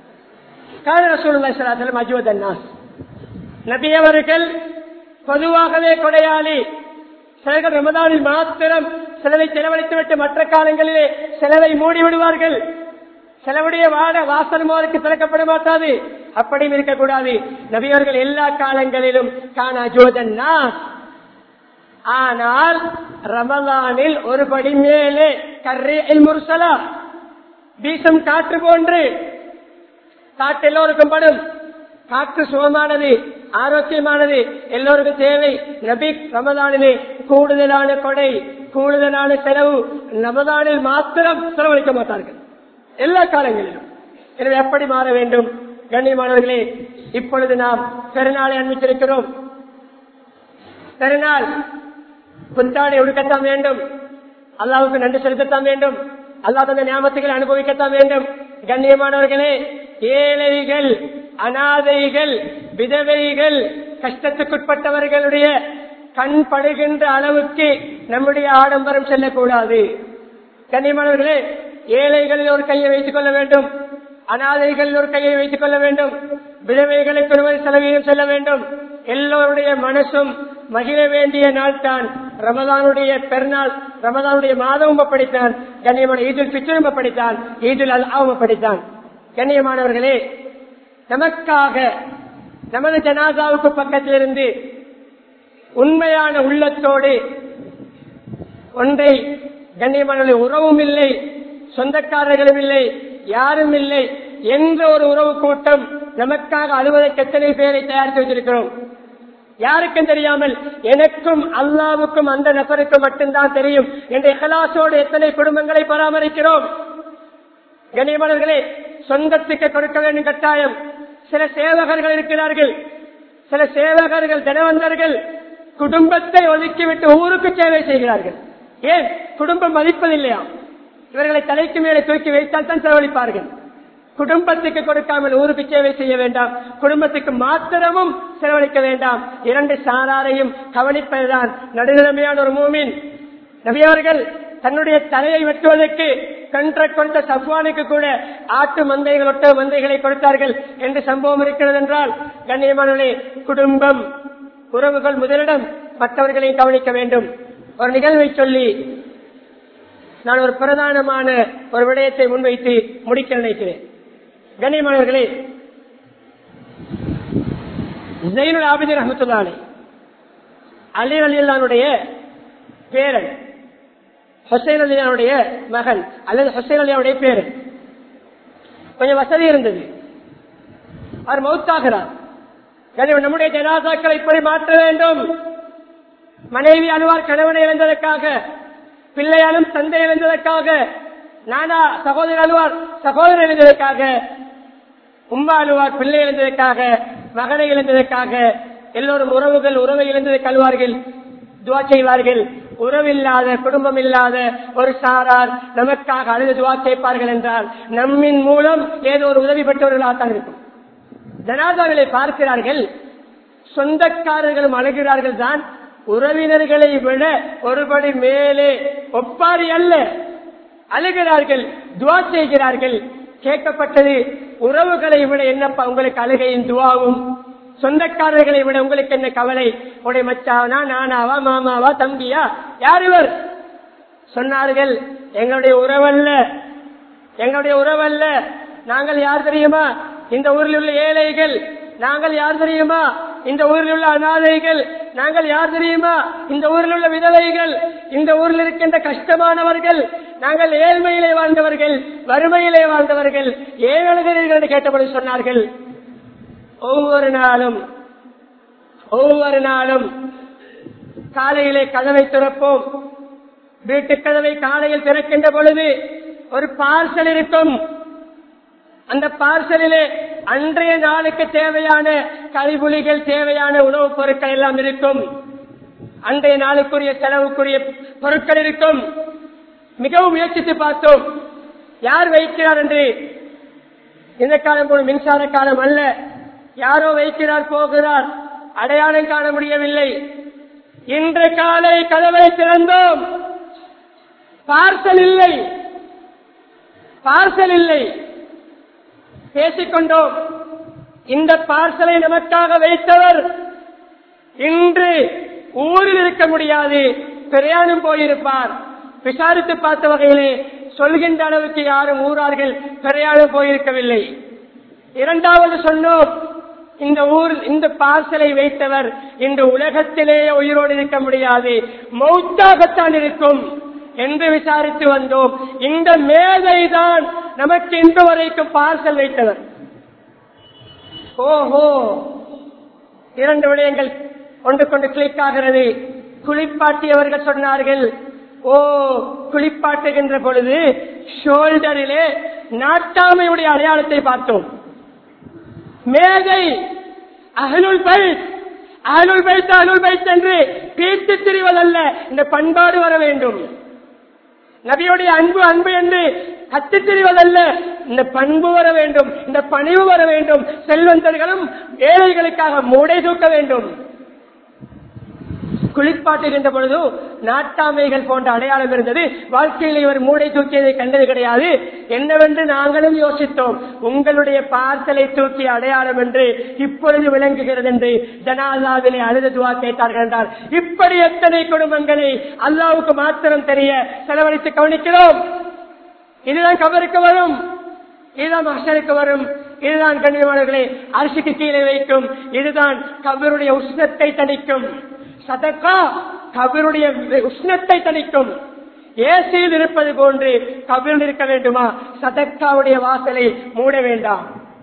A: நபி அவர்கள் பொதுவாகவே கொடையாளி சிலர்கள் ரமதானில் மாத்திரம் செலவை செலவழித்துவிட்டு மற்ற காலங்களிலே செலவை மூடி விடுவார்கள் செலவுடைய வாட வாசலும் அவருக்கு திறக்கப்பட மாட்டாது அப்படியும் இருக்கக்கூடாது நபியவர்கள் எல்லா காலங்களிலும் காணா ஜோதன்னா ஆனால் ரமலானில் ஒரு படி மேலே கர்ரே முர்சலா வீசும் காற்று போன்று காற்று எல்லோருக்கும் படும் காற்று சுகமானது ஆரோக்கியமானது எல்லோருக்கும் தேவை நபி ரமதானிலே கூடுதலான கொடை கூடுதலான செலவு ரமதானில் மாத்திரம் செலவழிக்க மாட்டார்கள் எல்லா காலங்களிலும் எனவே எப்படி மாற வேண்டும் கண்ணியமானவர்களே இப்பொழுது நாம் பெருநாளை அனுப்பிச்சிருக்கிறோம் பெருநாள் புத்தாடை ஒடுக்கத்தான் வேண்டும் அல்லாவுக்கு நன்றி செலுத்தத்தான் வேண்டும் அல்லா தந்த ஞாபகத்துகளை அனுபவிக்கத்தான் வேண்டும் கண்ணியமானவர்களே ஏழைகள் அனாதைகள் விதவைகள் கஷ்டத்துக்குட்பட்டவர்களுடைய கண் படுகின்ற அளவுக்கு நம்முடைய ஆடம்பரம் செல்லக்கூடாது கண்ணியமானவர்களே ஏழைகளில் ஒரு கையை வைத்துக் கொள்ள வேண்டும் அனாதைகளில் ஒரு கையை வைத்துக் கொள்ள வேண்டும் விதவைகளுக்கு ஒருவர் செலவையும் செல்ல வேண்டும் எல்லோருடைய மனசும் மகிழ வேண்டிய நாள் தான் ரமதானுடைய பெருநாள் ரமதானுடைய மாதமும் அப்படித்தான் கண்ணியமான ஈதுல் பிச்சரும் அப்படித்தான் ஈதுல் அல்லாவும் அப்படித்தான் கண்ணியமானவர்களே நமக்காக நமது ஜனாதாவுக்கு பக்கத்திலிருந்து உண்மையான உள்ளத்தோடு ஒன்றை கண்ணியமான உறவும் இல்லை சொந்தக்காரர்களும் இல்லை யாரும் இல்லை என்ற ஒரு உறவு கூட்டம் நமக்காக அலுவலக எத்தனை பேரை தயாரித்து வைத்திருக்கிறோம் யாருக்கும் தெரியாமல் எனக்கும் அல்லாவுக்கும் அந்த நபருக்கும் மட்டும்தான் தெரியும் என்ற இகலாசோடு எத்தனை குடும்பங்களை பராமரிக்கிறோம் கண்ணியமானவர்களே சொந்தத்துக்கு கொடுக்க வேண்டும் கட்டாயம் சில சேவகர்கள் இருக்கிறார்கள் சில சேவகர்கள் தினவந்தர்கள் குடும்பத்தை ஒதுக்கிவிட்டு ஊருக்கு சேவை செய்கிறார்கள் ஏன் குடும்பம் மதிப்பதில்லையா இவர்களை தலைக்கு மேலே தூக்கி வைத்தால் தான் செலவழிப்பார்கள் குடும்பத்துக்கு கொடுக்காமல் ஊருக்கு சேவை செய்ய வேண்டாம் குடும்பத்துக்கு மாத்திரமும் செலவழிக்க வேண்டாம் இரண்டு சாராரையும் கவனிப்பதுதான் நடுநிலைமையான ஒரு மூமின் நபியவர்கள் தன்னுடைய தலையை வெட்டுவதற்கு கன்ற கொண்ட சப்வானுக்கு கூட ஆட்டு மந்தைகள் ஒட்ட மந்தைகளை கொடுத்தார்கள் என்று சம்பவம் இருக்கிறது என்றால் கண்ணியமானே குடும்பம் உறவுகள் முதலிடம் மற்றவர்களையும் கவனிக்க வேண்டும் ஒரு நிகழ்வை சொல்லி நான் ஒரு பிரதானமான ஒரு விடயத்தை முன்வைத்து முடிக்க நினைக்கிறேன் கண்ணியமானவர்களே ஜெயினுல் ஆபிதின் அஹமத்துல்லானே அலி அலியல்லானுடைய பேரன் ஹொசைன் அலியானுடைய மகன் அல்லது ஹொசைன் அலியாவுடைய பேரன் கொஞ்சம் வசதி இருந்தது அவர் மௌத்தாகிறார் நம்முடைய ஜனாதாக்களை இப்படி மாற்ற வேண்டும் மனைவி அழுவார் கணவனை இழந்ததற்காக பிள்ளையாலும் தந்தை இழந்ததற்காக நானா சகோதரர் அழுவார் சகோதரர் இழந்ததற்காக உம்மா அழுவார் பிள்ளை இழந்ததற்காக மகனை இழந்ததற்காக எல்லோரும் உறவுகள் உறவை இழந்ததை அழுவார்கள் துவா செய்வார்கள் உறவில்லாத குடும்பம் இல்லாத ஒரு சாரார் நமக்காக அழுது துவா கேட்பார்கள் என்றால் நம்மின் மூலம் ஏதோ ஒரு உதவி பெற்றவர்களாகத்தான் இருக்கும் ஜனாதாக்களை பார்க்கிறார்கள் சொந்தக்காரர்களும் அழுகிறார்கள் தான் உறவினர்களை விட ஒருபடி மேலே ஒப்பாரி அல்ல அழுகிறார்கள் துவா செய்கிறார்கள் கேட்கப்பட்டது உறவுகளை விட என்னப்பா உங்களுக்கு அழுகையின் துவாவும் சொந்தக்காரர்களை விட உங்களுக்கு என்ன கவலை உடைய மச்சாவனா நானாவா மாமாவா தம்பியா யார் இவர் சொன்னார்கள் எங்களுடைய உறவல்ல எங்களுடைய உறவல்ல நாங்கள் யார் தெரியுமா இந்த ஊரில் உள்ள ஏழைகள் நாங்கள் யார் தெரியுமா இந்த ஊரில் உள்ள அனாதைகள் நாங்கள் யார் தெரியுமா இந்த ஊரில் உள்ள விதவைகள் இந்த ஊரில் இருக்கின்ற கஷ்டமானவர்கள் நாங்கள் ஏழ்மையிலே வாழ்ந்தவர்கள் வறுமையிலே வாழ்ந்தவர்கள் ஏன் அழுகிறீர்கள் என்று கேட்டபடி சொன்னார்கள் ஒவ்வொரு நாளும் ஒவ்வொரு நாளும் காலையிலே கதவை திறப்போம் வீட்டு கதவை காலையில் திறக்கின்ற பொழுது ஒரு பார்சல் இருக்கும் அந்த பார்சலிலே அன்றைய நாளுக்கு தேவையான கழிவுளிகள் தேவையான உணவுப் பொருட்கள் எல்லாம் இருக்கும் அன்றைய நாளுக்குரிய செலவுக்குரிய பொருட்கள் இருக்கும் மிகவும் முயற்சித்து பார்த்தோம் யார் வைக்கிறார் என்று இந்த காலம் போல மின்சார காலம் அல்ல யாரோ வைக்கிறார் போகிறார் அடையாளம் காண முடியவில்லை இன்று காலை கதவை திறந்தோம் பார்சல் இல்லை பார்சல் இல்லை பேசிக்கொண்டோம் இந்த பார்சலை நமக்காக வைத்தவர் இன்று ஊரில் இருக்க முடியாது பிரயாணம் போயிருப்பார் விசாரித்து பார்த்த வகையிலே சொல்கின்ற அளவுக்கு யாரும் ஊரார்கள் பிரயாணம் போயிருக்கவில்லை இரண்டாவது சொன்னோம் இந்த ஊர் இந்த பார்சலை வைத்தவர் இந்த உலகத்திலே உயிரோடு இருக்க முடியாது மௌத்தாகத்தான் இருக்கும் என்று விசாரித்து வந்தோம் இந்த மேதை தான் நமக்கு இன்று வரைக்கும் பார்சல் வைத்தவர் ஓஹோ இரண்டு விடயங்கள் ஒன்று கொண்டு கிளிக் ஆகிறது குளிப்பாட்டியவர்கள் சொன்னார்கள் ஓ குளிப்பாட்டுகின்ற பொழுது ஷோல்டரிலே நாட்டாமையுடைய அடையாளத்தை பார்த்தோம் மேதை அகலுள் பைத் அகலுள் பைத் அகலுள் பைத் என்று பீட்டு திரிவதல்ல இந்த பண்பாடு வர வேண்டும் நபியுடைய அன்பு அன்பு என்று கத்து தெரிவதல்ல இந்த பண்பு வர வேண்டும் இந்த பணிவு வர வேண்டும் செல்வந்தர்களும் ஏழைகளுக்காக மூடை தூக்க வேண்டும் குளிப்பாட்டுகின்ற பொழுது நாட்டாமைகள் போன்ற அடையாளம் இருந்தது வாழ்க்கையில் இவர் மூடை தூக்கியதை கண்டது கிடையாது என்னவென்று நாங்களும் யோசித்தோம் உங்களுடைய பார்சலை தூக்கிய அடையாளம் என்று இப்பொழுது விளங்குகிறது என்று ஜனாதாவிலே அழுத துவா கேட்டார்கள் என்றார் இப்படி எத்தனை குடும்பங்களை அல்லாவுக்கு மாத்திரம் தெரிய செலவழித்து கவனிக்கிறோம் இதுதான் கபருக்கு வரும் இதுதான் மகசருக்கு வரும் இதுதான் கண்ணியமானவர்களே அரிசிக்கு கீழே வைக்கும் இதுதான் கபருடைய உஷ்ணத்தை தணிக்கும் சதக்கா கபருடைய உஷ்ணத்தை தணிக்கும் ஏசியில் இருப்பது போன்று கபில் இருக்க வேண்டுமா சதக்காவுடைய வாசலை மூட வேண்டாம்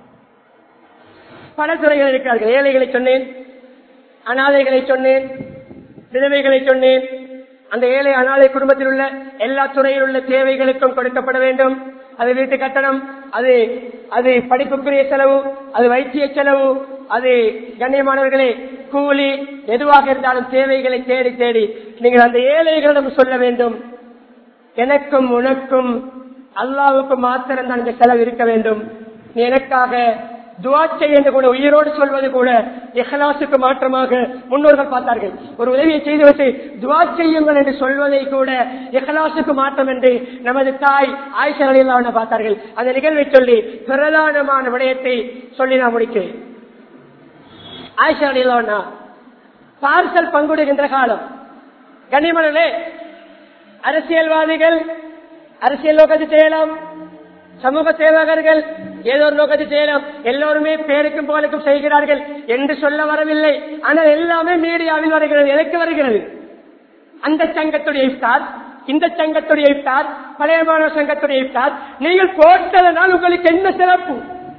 A: பல துறைகள் இருக்கிறார்கள் ஏழைகளை சொன்னேன் அனாதைகளை சொன்னேன் விதவைகளை சொன்னேன் அந்த ஏழை அனாதை குடும்பத்தில் உள்ள எல்லா துறையில் உள்ள தேவைகளுக்கும் கொடுக்கப்பட வேண்டும் அது வீட்டு கட்டணம் அது அது படிப்புக்குரிய செலவு அது வைத்திய செலவு அது கண்ணியமானவர்களே கூலி எதுவாக இருந்தாலும் தேவைகளை தேடி தேடி நீங்கள் அந்த ஏழைகளிடம் சொல்ல வேண்டும் எனக்கும் உனக்கும் அல்லாவுக்கும் மாத்திரம் தான் இந்த செலவு இருக்க வேண்டும் நீ எனக்காக துவா செய் என்று கூட உயிரோடு சொல்வது கூட இஹ்லாசுக்கு மாற்றமாக முன்னோர்கள் பார்த்தார்கள் ஒரு உதவியை செய்துவிட்டு துவா செய்யுங்கள் என்று சொல்வதை கூட இஹ்லாசுக்கு மாற்றம் என்று நமது தாய் ஆயிஷா அலியல்லான பார்த்தார்கள் அந்த நிகழ்வை சொல்லி பிரதானமான விடயத்தை சொல்லி நான் முடிக்கிறேன் ஆயிஷா அலியல்லானா பார்சல் பங்குடுகின்ற காலம் கனிமணலே அரசியல்வாதிகள் அரசியல் நோக்கத்தை செய்யலாம் சமூக சேவகர்கள் ஏதோ ஒரு நோக்கத்தை செய்யலாம் எல்லோருமே பேருக்கும் போலுக்கும் செய்கிறார்கள் என்று சொல்ல வரவில்லை ஆனால் எல்லாமே மீடியாவில் வருகிறது எதற்கு வருகிறது அந்த சங்கத்துடைய இஃப்தார் இந்த சங்கத்துடைய இஃப்தார் பழைய மாணவர் சங்கத்துடைய இஃப்தார் நீங்கள் போட்டதனால் உங்களுக்கு என்ன சிறப்பு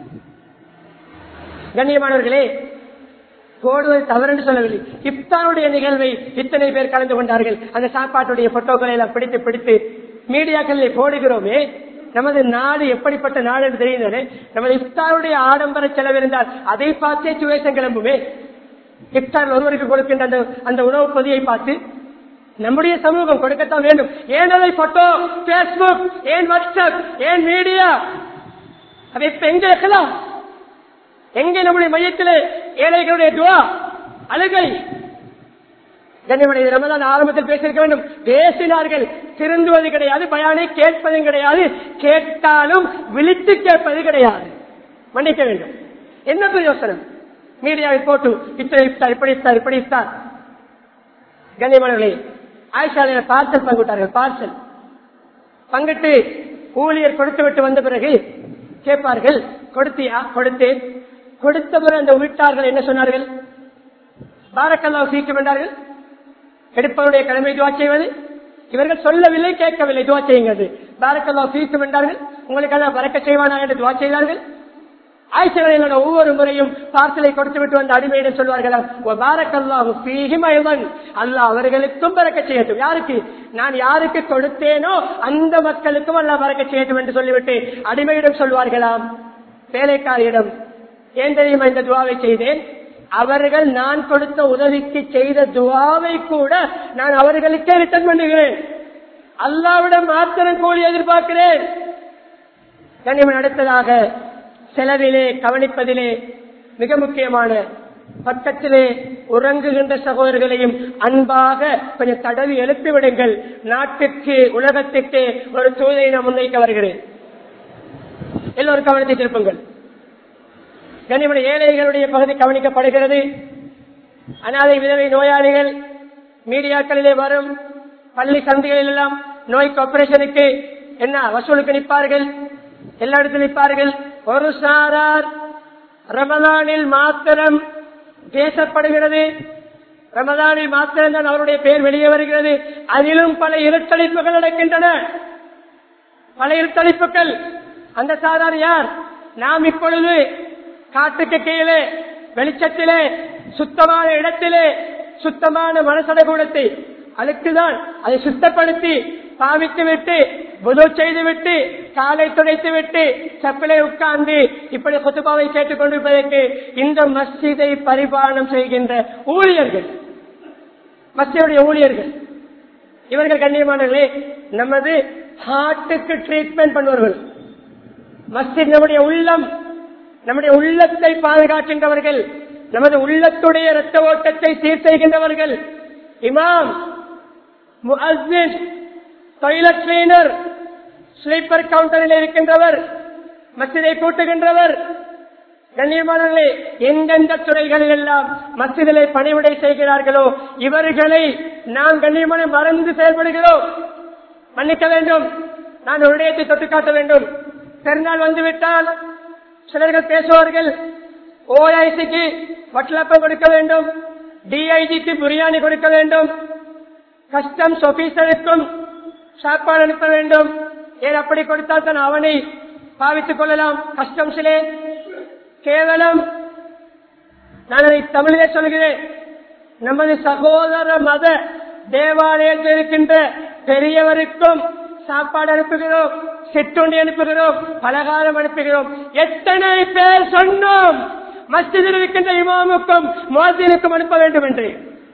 A: கண்ணியமானவர்களே போடுவது தவறு என்று சொல்லவில்லை இப்தாருடைய நிகழ்வை இத்தனை பேர் கலந்து கொண்டார்கள் அந்த சாப்பாட்டுடைய போட்டோக்களை எல்லாம் பிடித்து பிடித்து மீடியாக்களில் போடுகிறோமே நமது நாடு எப்படிப்பட்ட நாடு என்று தெரியுது நமது இப்தாருடைய ஆடம்பர செலவு இருந்தால் அதை பார்த்தே சுவேசம் கிளம்புமே இப்தார் ஒருவருக்கு கொடுக்கின்ற அந்த அந்த உணவு பொதியை பார்த்து நம்முடைய சமூகம் கொடுக்கத்தான் வேண்டும் ஏன் அதை போட்டோ பேஸ்புக் ஏன் வாட்ஸ்அப் ஏன் மீடியா அதை இப்ப எங்க இருக்கலாம் எங்கே நம்முடைய மையத்திலே ஏழைகளுடைய துவா அழுகை கண்ணியமனை ரமதான் ஆரம்பத்தில் பேசியிருக்க வேண்டும் பேசினார்கள் திருந்துவது கிடையாது பயானை கேட்பதும் கிடையாது கேட்டாலும் விழித்து கேட்பது கிடையாது மன்னிக்க வேண்டும் என்ன பிரயோசனம் மீடியாவில் போட்டு இத்தனை இஃப்தார் இப்படி இஃப்தார் இப்படி இஃப்தார் கண்ணியமனர்களே ஆயிஷாலையில பார்சல் பங்கிட்டார்கள் பார்சல் பங்கிட்டு ஊழியர் கொடுத்து விட்டு வந்த பிறகு கேட்பார்கள் கொடுத்தியா கொடுத்தேன் கொடுத்த பிறகு அந்த வீட்டார்கள் என்ன சொன்னார்கள் பாரக்கல்லா சீக்கும் என்றார்கள் எடுப்பவருடைய கடமை துவா செய்வது இவர்கள் சொல்லவில்லை கேட்கவில்லை துவா செய்யுங்கள் பாரக்கல்லா சீக்கும் என்றார்கள் உங்களுக்கு எல்லாம் வரக்க செய்வானா என்று துவா செய்தார்கள் ஆய்ச்சலையோட ஒவ்வொரு முறையும் பார்சலை கொடுத்து விட்டு வந்த அடிமையிடம் சொல்வார்களாம் அல்லாஹ் அவர்களுக்கும் பறக்க செய்யட்டும் யாருக்கு நான் யாருக்கு கொடுத்தேனோ அந்த மக்களுக்கும் அல்லாஹ் பறக்க செய்யட்டும் என்று சொல்லிவிட்டு அடிமையிடம் சொல்வார்களாம் வேலைக்காரியிடம் ஏன் தெரியுமா இந்த துவாவை செய்தேன் அவர்கள் நான் கொடுத்த உதவிக்கு செய்த துவாவை கூட நான் அவர்களுக்கே ரிட்டர்ன் பண்ணுகிறேன் அல்லாவிடம் மாத்திரம் கூலி எதிர்பார்க்கிறேன் கண்ணியமன் அடுத்ததாக செலவிலே கவனிப்பதிலே மிக முக்கியமான பக்கத்திலே உறங்குகின்ற சகோதரர்களையும் அன்பாக கொஞ்சம் தடவி எழுப்பி விடுங்கள் நாட்டுக்கு உலகத்துக்கு ஒரு தூதை நான் முன்வைக்க வருகிறேன் எல்லோரும் கவனத்தை திருப்புங்கள் கனிமணி ஏழைகளுடைய பகுதி கவனிக்கப்படுகிறது அனாதை விதவை நோயாளிகள் மீடியாக்களிலே வரும் பள்ளி சந்தைகளில் எல்லாம் நோய்க்கு ஆபரேஷனுக்கு என்ன வசூலுக்கு நிற்பார்கள் எல்லா இடத்திலும் நிற்பார்கள் ஒரு சாரார் ரமலானில் மாத்திரம் பேசப்படுகிறது ரமதானில் மாத்திரம் தான் அவருடைய பெயர் வெளியே வருகிறது அதிலும் பல இருட்டளிப்புகள் நடக்கின்றன பல இருட்டளிப்புகள் அந்த சாரார் யார் நாம் இப்பொழுது காட்டுக்கு கீழே வெளிச்சத்திலே சுத்தமான இடத்திலே சுத்தமான மனசடகூடத்தை அதுக்குதான் அதை சுத்தப்படுத்தி பாவித்து விட்டு புது செய்து விட்டு காலை துடைத்து விட்டு செப்பலை உட்கார்ந்து இப்படி சொத்துபாவை கேட்டுக் கொண்டிருப்பதற்கு இந்த மஸ்ஜிதை பரிபாலனம் செய்கின்ற ஊழியர்கள் மஸ்ஜியுடைய ஊழியர்கள் இவர்கள் கண்ணியமானவர்களே நமது ஹார்ட்டுக்கு ட்ரீட்மெண்ட் பண்ணுவார்கள் மஸ்ஜித் நம்முடைய உள்ளம் நம்முடைய உள்ளத்தை பாதுகாக்கின்றவர்கள் நமது உள்ளத்துடைய இரத்த ஓட்டத்தை சீர் செய்கின்றவர்கள் இமாம் முஅஸ்ஸின் டாய்லெட் கிளீனர் ஸ்லீப்பர் கவுண்டரில் இருக்கின்றவர் மசிதை கூட்டுகின்றவர் கண்ணியமானவர்களே எந்தெந்த துறைகளில் எல்லாம் மசிதிலே பணிவிடை செய்கிறார்களோ இவர்களை நாம் கண்ணியமான மறந்து செயல்படுகிறோம் மன்னிக்க வேண்டும் நான் ஒரு விடயத்தை தொட்டு காட்ட வேண்டும் பெருநாள் வந்துவிட்டால் சிலர்கள் பேசுவார்கள் ஓஐசிக்கு வட்டலப்பம் கொடுக்க வேண்டும் டிஐஜிக்கு பிரியாணி கொடுக்க வேண்டும் கஸ்டம்ஸ் ஆபீசருக்கும் சாப்பாடு அனுப்ப வேண்டும் ஏன் அப்படி கொடுத்தால் தான் அவனை பாவித்துக் கொள்ளலாம் கஸ்டம்ஸிலே கேவலம் நான் அதை தமிழிலே சொல்கிறேன் நமது சகோதர மத தேவாலயத்தில் இருக்கின்ற பெரியவருக்கும் சாப்பாடு அனுப்புகிறோம் சிற்றுண்டி அனுப்புகிறோம் பலகாரம் அனுப்புகிறோம் எத்தனை பேர் சொன்னோம் மஸ்ஜிதில் இருக்கின்ற இமாமுக்கும் மோதினுக்கும் அனுப்ப வேண்டும் என்று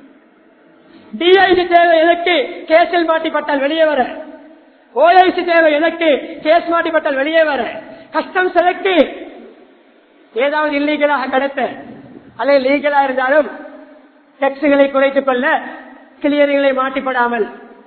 A: டிஐஜி தேவை எதற்கு கேஸில் மாட்டிப்பட்டால் வெளியே வர ஓஐசி தேவை எதற்கு கேஸ் மாட்டிப்பட்டால் வெளியே வர கஷ்டம் செலக்ட் ஏதாவது இல்லீகலாக கடத்த அல்லது லீகலா இருந்தாலும் டெக்ஸுகளை குறைத்துக் கொள்ள கிளியரிங்களை மாட்டிப்படாமல்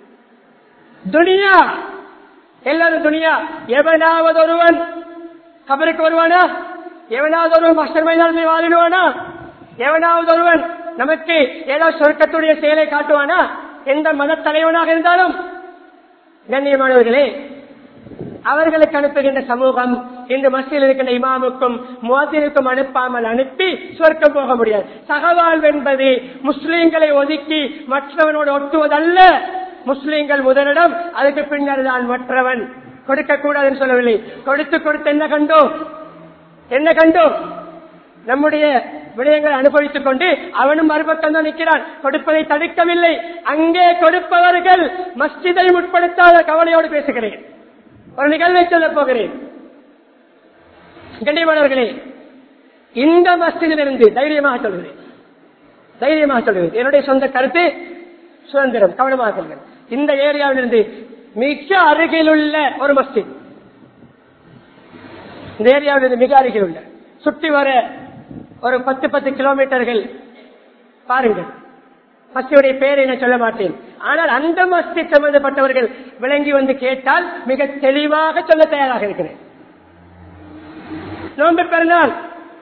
A: துனியா எல்லாரும் துனியா எவனாவது ஒருவன் கபருக்கு வருவானா எவனாவது ஒருவன் மஸ்டர் மைதானத்தில் வாழிடுவானா எவனாவது ஒருவன் நமக்கு ஏதாவது சொர்க்கத்துடைய செயலை காட்டுவானா எந்த மத தலைவனாக இருந்தாலும் கண்ணியமானவர்களே அவர்களுக்கு அனுப்புகின்ற சமூகம் இந்த மசியில் இருக்கின்ற இமாமுக்கும் மோதினுக்கும் அனுப்பாமல் அனுப்பி சொர்க்கம் போக முடியாது சகவாழ்வு என்பது முஸ்லீம்களை ஒதுக்கி மற்றவனோடு ஒட்டுவதல்ல முஸ்லீம்கள் முதலிடம் அதுக்கு பின்னர் தான் மற்றவன் கொடுக்க கூடாதுன்னு சொல்லவில்லை கொடுத்து கொடுத்து என்ன கண்டோம் என்ன கண்டோம் நம்முடைய விடயங்களை அனுபவித்துக் கொண்டு அவனும் மறுபக்கம் தான் நிற்கிறான் கொடுப்பதை தடுக்கவில்லை அங்கே கொடுப்பவர்கள் மஸ்ஜிதை முற்படுத்தாத கவலையோடு பேசுகிறேன் ஒரு நிகழ்வை சொல்ல போகிறேன் கண்டிப்பானவர்களே இந்த மஸ்ஜிதிலிருந்து தைரியமாக சொல்கிறேன் தைரியமாக சொல்கிறேன் என்னுடைய சொந்த கருத்து சுதந்திரம் கவனமாக சொல்கிறேன் இந்த ஏரியாவிலிருந்து மிக அருகில் உள்ள ஒரு மஸ்ஜித் இந்த ஏரியாவிலிருந்து மிக அருகில் உள்ள சுற்றி வர ஒரு பத்து பத்து கிலோமீட்டர்கள் பாருங்கள் மஸ்தியுடைய பேரை நான் சொல்ல மாட்டேன் ஆனால் அந்த மஸ்ஜித் சம்பந்தப்பட்டவர்கள் விளங்கி வந்து கேட்டால் மிக தெளிவாக சொல்ல தயாராக இருக்கிறேன் நோன்பு பெருநாள்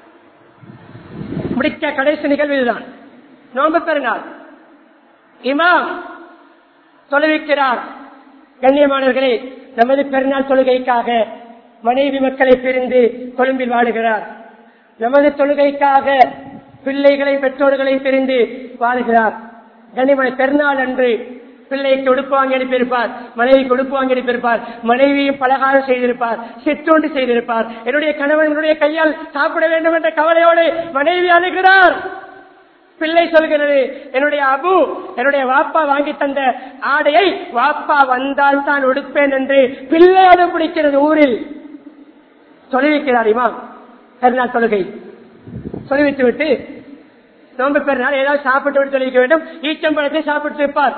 A: முடிக்க கடைசி நிகழ்வு இதுதான் நோன்பு பெருநாள் இமாம் தொழுவிக்கிறார் கண்ணியமானவர்களே நமது பெருநாள் தொழுகைக்காக மனைவி மக்களை பிரிந்து கொழும்பில் வாழுகிறார் நமது தொழுகைக்காக பிள்ளைகளை பெற்றோர்களை பிரிந்து வாழ்கிறார் கனிமனை பெருநாள் அன்று பிள்ளைக்கு உடுப்பு வாங்கி அனுப்பியிருப்பார் மனைவிக்கு உடுப்பு வாங்கி அனுப்பியிருப்பார் மனைவியும் பலகாரம் செய்திருப்பார் சிற்றோண்டு செய்திருப்பார் என்னுடைய கணவன் என்னுடைய கையால் சாப்பிட வேண்டும் என்ற கவலையோடு மனைவி அணுகிறார் பிள்ளை சொல்கிறது என்னுடைய அபு என்னுடைய வாப்பா வாங்கி தந்த ஆடையை வாப்பா வந்தால் தான் உடுப்பேன் என்று பிள்ளையோடு பிடிக்கிறது ஊரில் தொலைவிக்கிறார் இமாம் பெருநாள் தொழுகை சொல்லிவிட்டு விட்டு நோம்பு பெருநாள் ஏதாவது சாப்பிட்டு விட்டு தொழிக்க வேண்டும் ஈச்சம்பழத்தை சாப்பிட்டு இருப்பார்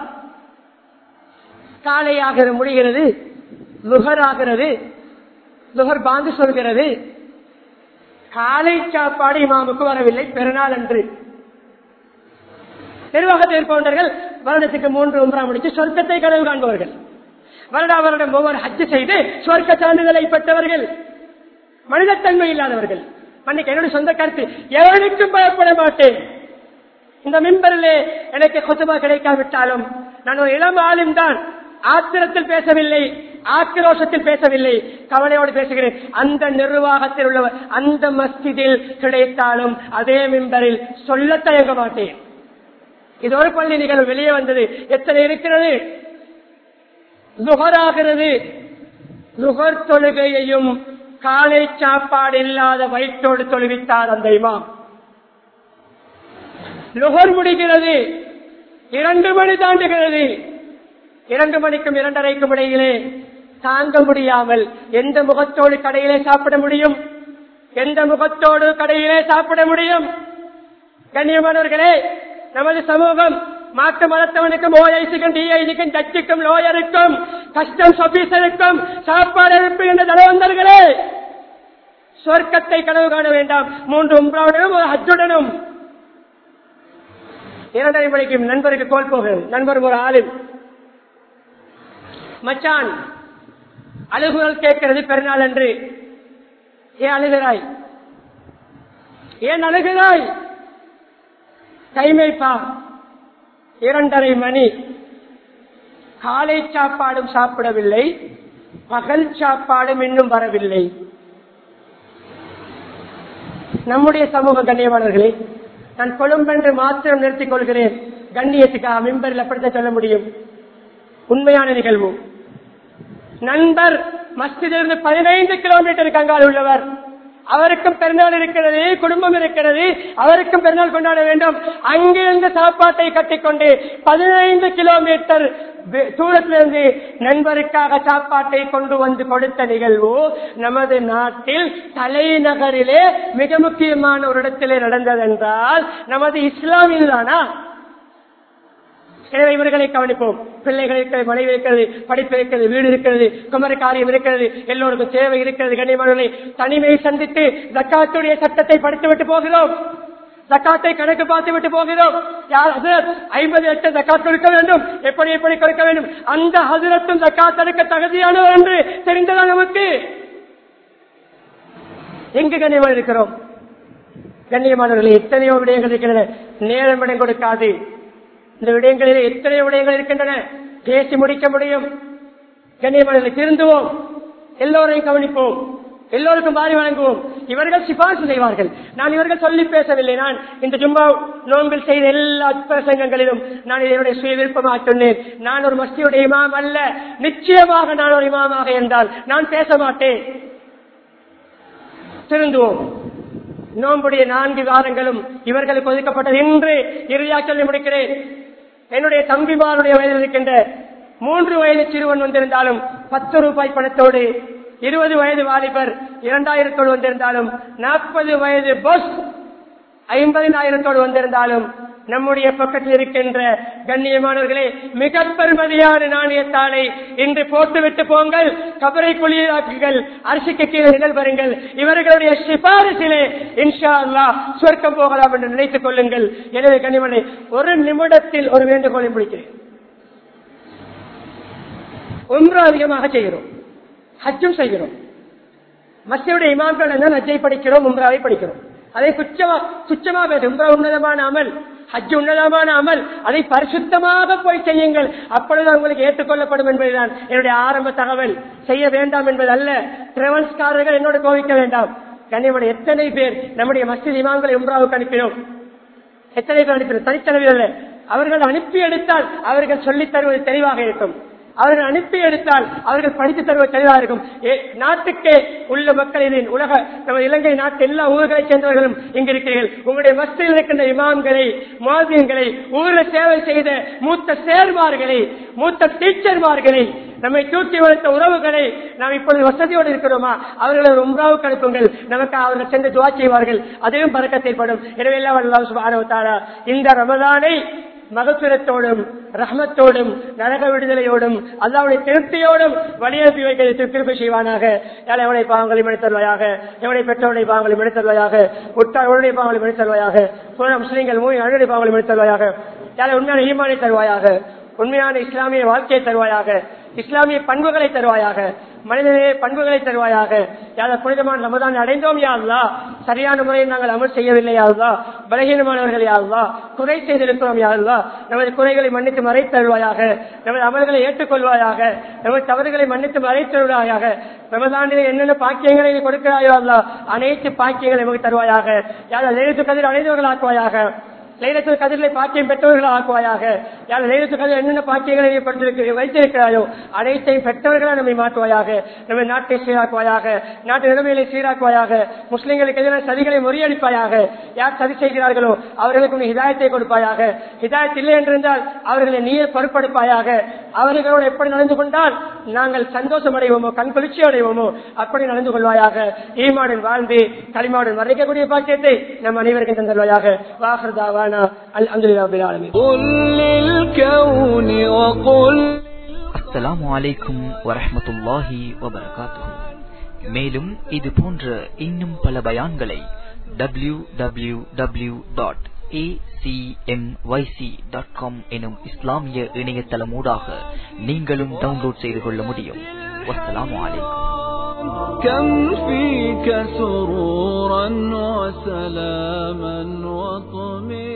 A: காலை ஆகிறது முடிகிறது லுகர் ஆகிறது லுகர் பாந்து சொல்கிறது காலை சாப்பாடு இமாமுக்கு வரவில்லை பெருநாள் அன்று நிர்வாகத்தில் இருப்பவர்கள் வருடத்துக்கு மூன்று ஒன்றாம் முடிச்சு சொர்க்கத்தை கனவு காண்பவர்கள் வருடா வருடம் ஒவ்வொரு ஹஜ்ஜு செய்து சொர்க்க சான்றிதழை பெற்றவர்கள் மனிதத்தன்மை இல்லாதவர்கள் மன்னிக்க என்னுடைய சொந்த கருத்து எவனுக்கும் பயப்பட மாட்டேன் இந்த மிம்பரிலே எனக்கு கொத்துமா கிடைக்காவிட்டாலும் நான் ஒரு இளம் ஆளும் தான் ஆத்திரத்தில் பேசவில்லை ஆக்கிரோஷத்தில் பேசவில்லை கவலையோடு பேசுகிறேன் அந்த நிர்வாகத்தில் உள்ளவர் அந்த மஸ்ஜிதில் கிடைத்தாலும் அதே மிம்பரில் சொல்ல தயங்க மாட்டேன் இது ஒரு பள்ளி நிகழ்வு வெளியே வந்தது எத்தனை இருக்கிறது நுகராகிறது நுகர் தொழுகையையும் காலை சாப்பாடு இல்லாத வயிற்றோடு தொழுவித்தார் அந்த இமாம் நுகர் முடிகிறது இரண்டு மணி தாண்டுகிறது இரண்டு மணிக்கும் இரண்டரைக்கும் இடையிலே தாங்க முடியாமல் எந்த முகத்தோடு கடையிலே சாப்பிட முடியும் எந்த முகத்தோடு கடையிலே சாப்பிட முடியும் கண்ணியமானவர்களே நமது சமூகம் மாற்று மதத்தவனுக்கும் ஓஐசிக்கும் டிஐசிக்கும் ஜட்ஜுக்கும் லோயருக்கும் கஸ்டம்ஸ் ஆபீசருக்கும் சாப்பாடு அனுப்புகின்ற தலைவந்தர்களே சொர்க்கத்தை கனவு காண வேண்டாம் மூன்று உம்ராவுடனும் ஒரு ஹஜ்ஜுடனும் இரண்டரை மணிக்கு நண்பருக்கு கோல் போகிறது நண்பர் ஒரு ஆளில் மச்சான் அழுகுகள் கேட்கிறது பெருநாள் என்று ஏன் அழுகிறாய் ஏன் அழுகிறாய் கைமைப்பா இரண்டரை மணி காலை சாப்பாடும் சாப்பிடவில்லை பகல் சாப்பாடும் இன்னும் வரவில்லை நம்முடைய சமூக கண்ணியமானவர்களே நான் கொழும்பென்று மாத்திரம் நிறுத்திக் கொள்கிறேன் கண்ணியத்துக்காக மிம்பரில் அப்படித்தான் சொல்ல முடியும் உண்மையான நிகழ்வு நண்பர் மஸ்திலிருந்து பதினைந்து கிலோமீட்டர் கங்கால் உள்ளவர் அவருக்கும் பெருநாள் இருக்கிறது குடும்பம் இருக்கிறது அவருக்கும் பெருநாள் கொண்டாட வேண்டும் அங்கிருந்து சாப்பாட்டை கட்டிக்கொண்டு பதினைந்து கிலோமீட்டர் வே- தூரத்திலிருந்து நண்பருக்காக சாப்பாட்டை கொண்டு வந்து கொடுத்த நிகழ்வு நமது நாட்டில் தலைநகரிலே மிக முக்கியமான ஒரு இடத்திலே நடந்ததென்றால் நமது இஸ்லாமில் தானா எனவே இவர்களை கவனிப்போம் பிள்ளைகள் இருக்கிறது மனைவி இருக்கிறது படிப்பு இருக்கிறது வீடு இருக்கிறது குமர காரியம் இருக்கிறது எல்லோருக்கும் தேவை இருக்கிறது கண்ணியமானவர்களை தனிமையை சந்தித்து ஜக்காத்துடைய சட்டத்தை படித்து விட்டு போகிறோம் ஜக்காத்தை கணக்கு பார்த்து விட்டு போகிறோம் யார் ஹசரத் ஐம்பது லட்சம் ஜக்காத் கொடுக்க வேண்டும் எப்படி எப்படி கொடுக்க வேண்டும் அந்த ஹசரத்தும் ஜக்காத் எடுக்க தகுதியானவர் என்று தெரிந்ததா நமக்கு எங்கு கண்ணியமாக இருக்கிறோம் கண்ணியமானவர்களே எத்தனையோ விடயங்கள் இருக்கின்றன நேரம் இடம் கொடுக்காது இந்த விடயங்களிலே எத்தனையோ விடயங்கள் இருக்கின்றன பேசி முடிக்க முடியும் கண்ணியமானவர்களை திருந்துவோம் எல்லோரையும் கவனிப்போம் எல்லோருக்கும் வாரி வழங்குவோம் இவர்கள் சிபாரிசு செய்வார்கள் நான் இவர்கள் சொல்லி பேசவில்லை நான் இந்த ஜும்மா நோன்பில் செய்த எல்லா பிரசங்கங்களிலும் நான் என்னுடைய சுய விருப்பமாக சொன்னேன் நான் ஒரு மஸ்தியுடைய இமாம் அல்ல நிச்சயமாக நான் ஒரு இமாமாக என்றால் நான் பேச மாட்டேன் திருந்துவோம் நோம்புடைய நான்கு வாரங்களும் இவர்களுக்கு ஒதுக்கப்பட்டது இன்று இறுதியாக சொல்லி முடிக்கிறேன் என்னுடைய தம்பிமாருடைய வயதில் இருக்கின்ற மூன்று வயது சிறுவன் வந்திருந்தாலும் பத்து ரூபாய் பணத்தோடு இருபது வயது வாலிபர் இரண்டாயிரத்தோடு வந்திருந்தாலும் நாற்பது வயது பஸ் ஐம்பதினாயிரத்தோடு வந்திருந்தாலும் நம்முடைய பக்கத்தில் இருக்கின்ற கண்ணியமானவர்களே மிக பெருமதியான நாணயத்தாளை இன்று போட்டுவிட்டு போங்கள் கபரை குளிராக்குங்கள் அரிசிக்கு கீழே நிழல் பெறுங்கள் இவர்களுடைய சிபாரிசிலே இன்ஷா அல்லா சொர்க்கம் போகலாம் என்று நினைத்துக் கொள்ளுங்கள் எனவே கனிமனை ஒரு நிமிடத்தில் ஒரு வேண்டுகோளை முடிக்கிறேன் ஒன்று அதிகமாக செய்கிறோம் ஹஜ்ஜும் செய்கிறோம் மசியுடைய இமாம்கள் தான் ஹஜ்ஜை படிக்கிறோம் உம்ராவை படிக்கிறோம் அதை குச்சமா குச்சமா பேச உம்ரா உன்னதமான அமல் ஹஜ் உன்னதமான அமல் அதை பரிசுத்தமாக போய் செய்யுங்கள் அப்பொழுது உங்களுக்கு ஏற்றுக்கொள்ளப்படும் என்பதுதான் என்னுடைய ஆரம்ப தகவல் செய்ய வேண்டாம் என்பது அல்ல டிராவல்ஸ்காரர்கள் என்னோடு கோவிக்க வேண்டாம் கண்ணியமான எத்தனை பேர் நம்முடைய மஸ்ஜித் இமாம்களை உம்ராவுக்கு அனுப்பினோம் எத்தனை பேர் அனுப்பி தனித்தலைவர் அல்ல அவர்கள் அனுப்பி எடுத்தால் அவர்கள் சொல்லித் தருவது தெளிவாக இருக்கும் அவர்கள் அனுப்பி எடுத்தால் அவர்கள் படித்து தருவது தெளிவாக இருக்கும் ஏ- நாட்டுக்கே உள்ள மக்களின் உலக நம்ம இலங்கை நாட்டு எல்லா ஊர்களைச் சேர்ந்தவர்களும் இங்கு இருக்கிறீர்கள் உங்களுடைய மஸ்தில் இருக்கின்ற இமாம்களை மாதியங்களை ஊரில் சேவை செய்த மூத்த சேர்மார்களை மூத்த டீச்சர்மார்களை நம்மை தூக்கி வளர்த்த உறவுகளை நாம் இப்பொழுது வசதியோடு இருக்கிறோமா அவர்களை ஒரு உம்ராவுக்கு அனுப்புங்கள் நமக்கு அவர்கள் சென்று துவா செய்வார்கள் அதையும் பறக்கத் ஏற்படும் எனவே எல்லாம் அல்லாஹ் சுப்ஹானஹு வ தஆலா இந்த ரமதானை மகசுரத்தோடும் ரஹமத்தோடும் நரக விடுதலையோடும் அல்லாவுடைய திருப்தியோடும் வழியனுப்பி வைக்கிறது திருப்பி செய்வானாக யாழ் எவனை பாவங்களை மனிதருவாயாக எவனை பெற்றோருடைய பாவங்களை மனிதருவாயாக உற்றாருடைய பாவங்களை மனிதருவாயாக சோழ முஸ்லீம்கள் மூணு அழுடைய பாவங்களை மனிதருவாயாக யாழ் உண்மையான ஈமானை தருவாயாக உண்மையான இஸ்லாமிய வாழ்க்கையை தருவாயாக இஸ்லாமிய பண்புகளை தருவாயாக மனிதனே பண்புகளை தருவாயாக யாத புனிதமான ரமதான் அடைந்தோம் யாருலா சரியான முறையில் நாங்கள் அமல் செய்யவில்லை யாருலா பலகீனமானவர்கள் யாருலா குறை செய்திருக்கிறோம் யாருலா நமது குறைகளை மன்னித்து மறைத்தருவாயாக நமது அமல்களை ஏற்றுக்கொள்வாயாக நமது தவறுகளை மன்னித்து மறைத்தருவாயாக ரமதானிலே என்னென்ன பாக்கியங்களை நீ கொடுக்கிறாயோ அல்லா அனைத்து பாக்கியங்களை நமக்கு தருவாயாக யார லேத்து கதிர் அடைந்தவர்கள் ஆக்குவாயாக லைலத்தில் கதிரிலே பாக்கியம் பெற்றவர்கள் ஆக்குவாயாக யார் லைலத்தில் கதிர் என்னென்ன பாக்கியங்களை நீ பட்டிருக்க- வைத்திருக்கிறாயோ அனைத்தையும் பெற்றவர்களாக நம்மை மாற்றுவாயாக நம்ம நாட்டை சீராக்குவாயாக நாட்டு நிலைமைகளை சீராக்குவாயாக முஸ்லிம்களுக்கு எதிரான சதிகளை முறியடிப்பாயாக யார் சதி செய்கிறார்களோ அவர்களுக்கு நீ ஹிதாயத்தை கொடுப்பாயாக ஹிதாயத் இல்லை என்றிருந்தால் அவர்களை நீயே பொறுப்படுப்பாயாக அவர்களோடு எப்படி நடந்து கொண்டால் நாங்கள் சந்தோஷம் அடைவோமோ கண் குளிர்ச்சி அடைவோமோ அப்படி நடந்து கொள்வாயாக ஈமாடன் வாழ்ந்து களிமாடன் மறைக்கக்கூடிய பாக்கியத்தை நம் அனைவருக்கும் தந்தல்வாயாக வாஹர்தாவானா அல் அந்துலாபிலாலுமே
B: قل للكون وقل
C: அஸ்ஸலாமு அலைக்கும் வரஹ்மத்துல்லாஹி வபரகாத்துஹு மேலும் இது போன்ற இன்னும் பல பயான்களை W W W dot dot com எனும் இஸ்லாமிய இணையதளமூடாக நீங்களும் டவுன்லோட் செய்து கொள்ள முடியும் வஸ்ஸலாமு அலைக்கும்
B: كم فيك سرورا وسلاما وطمئنا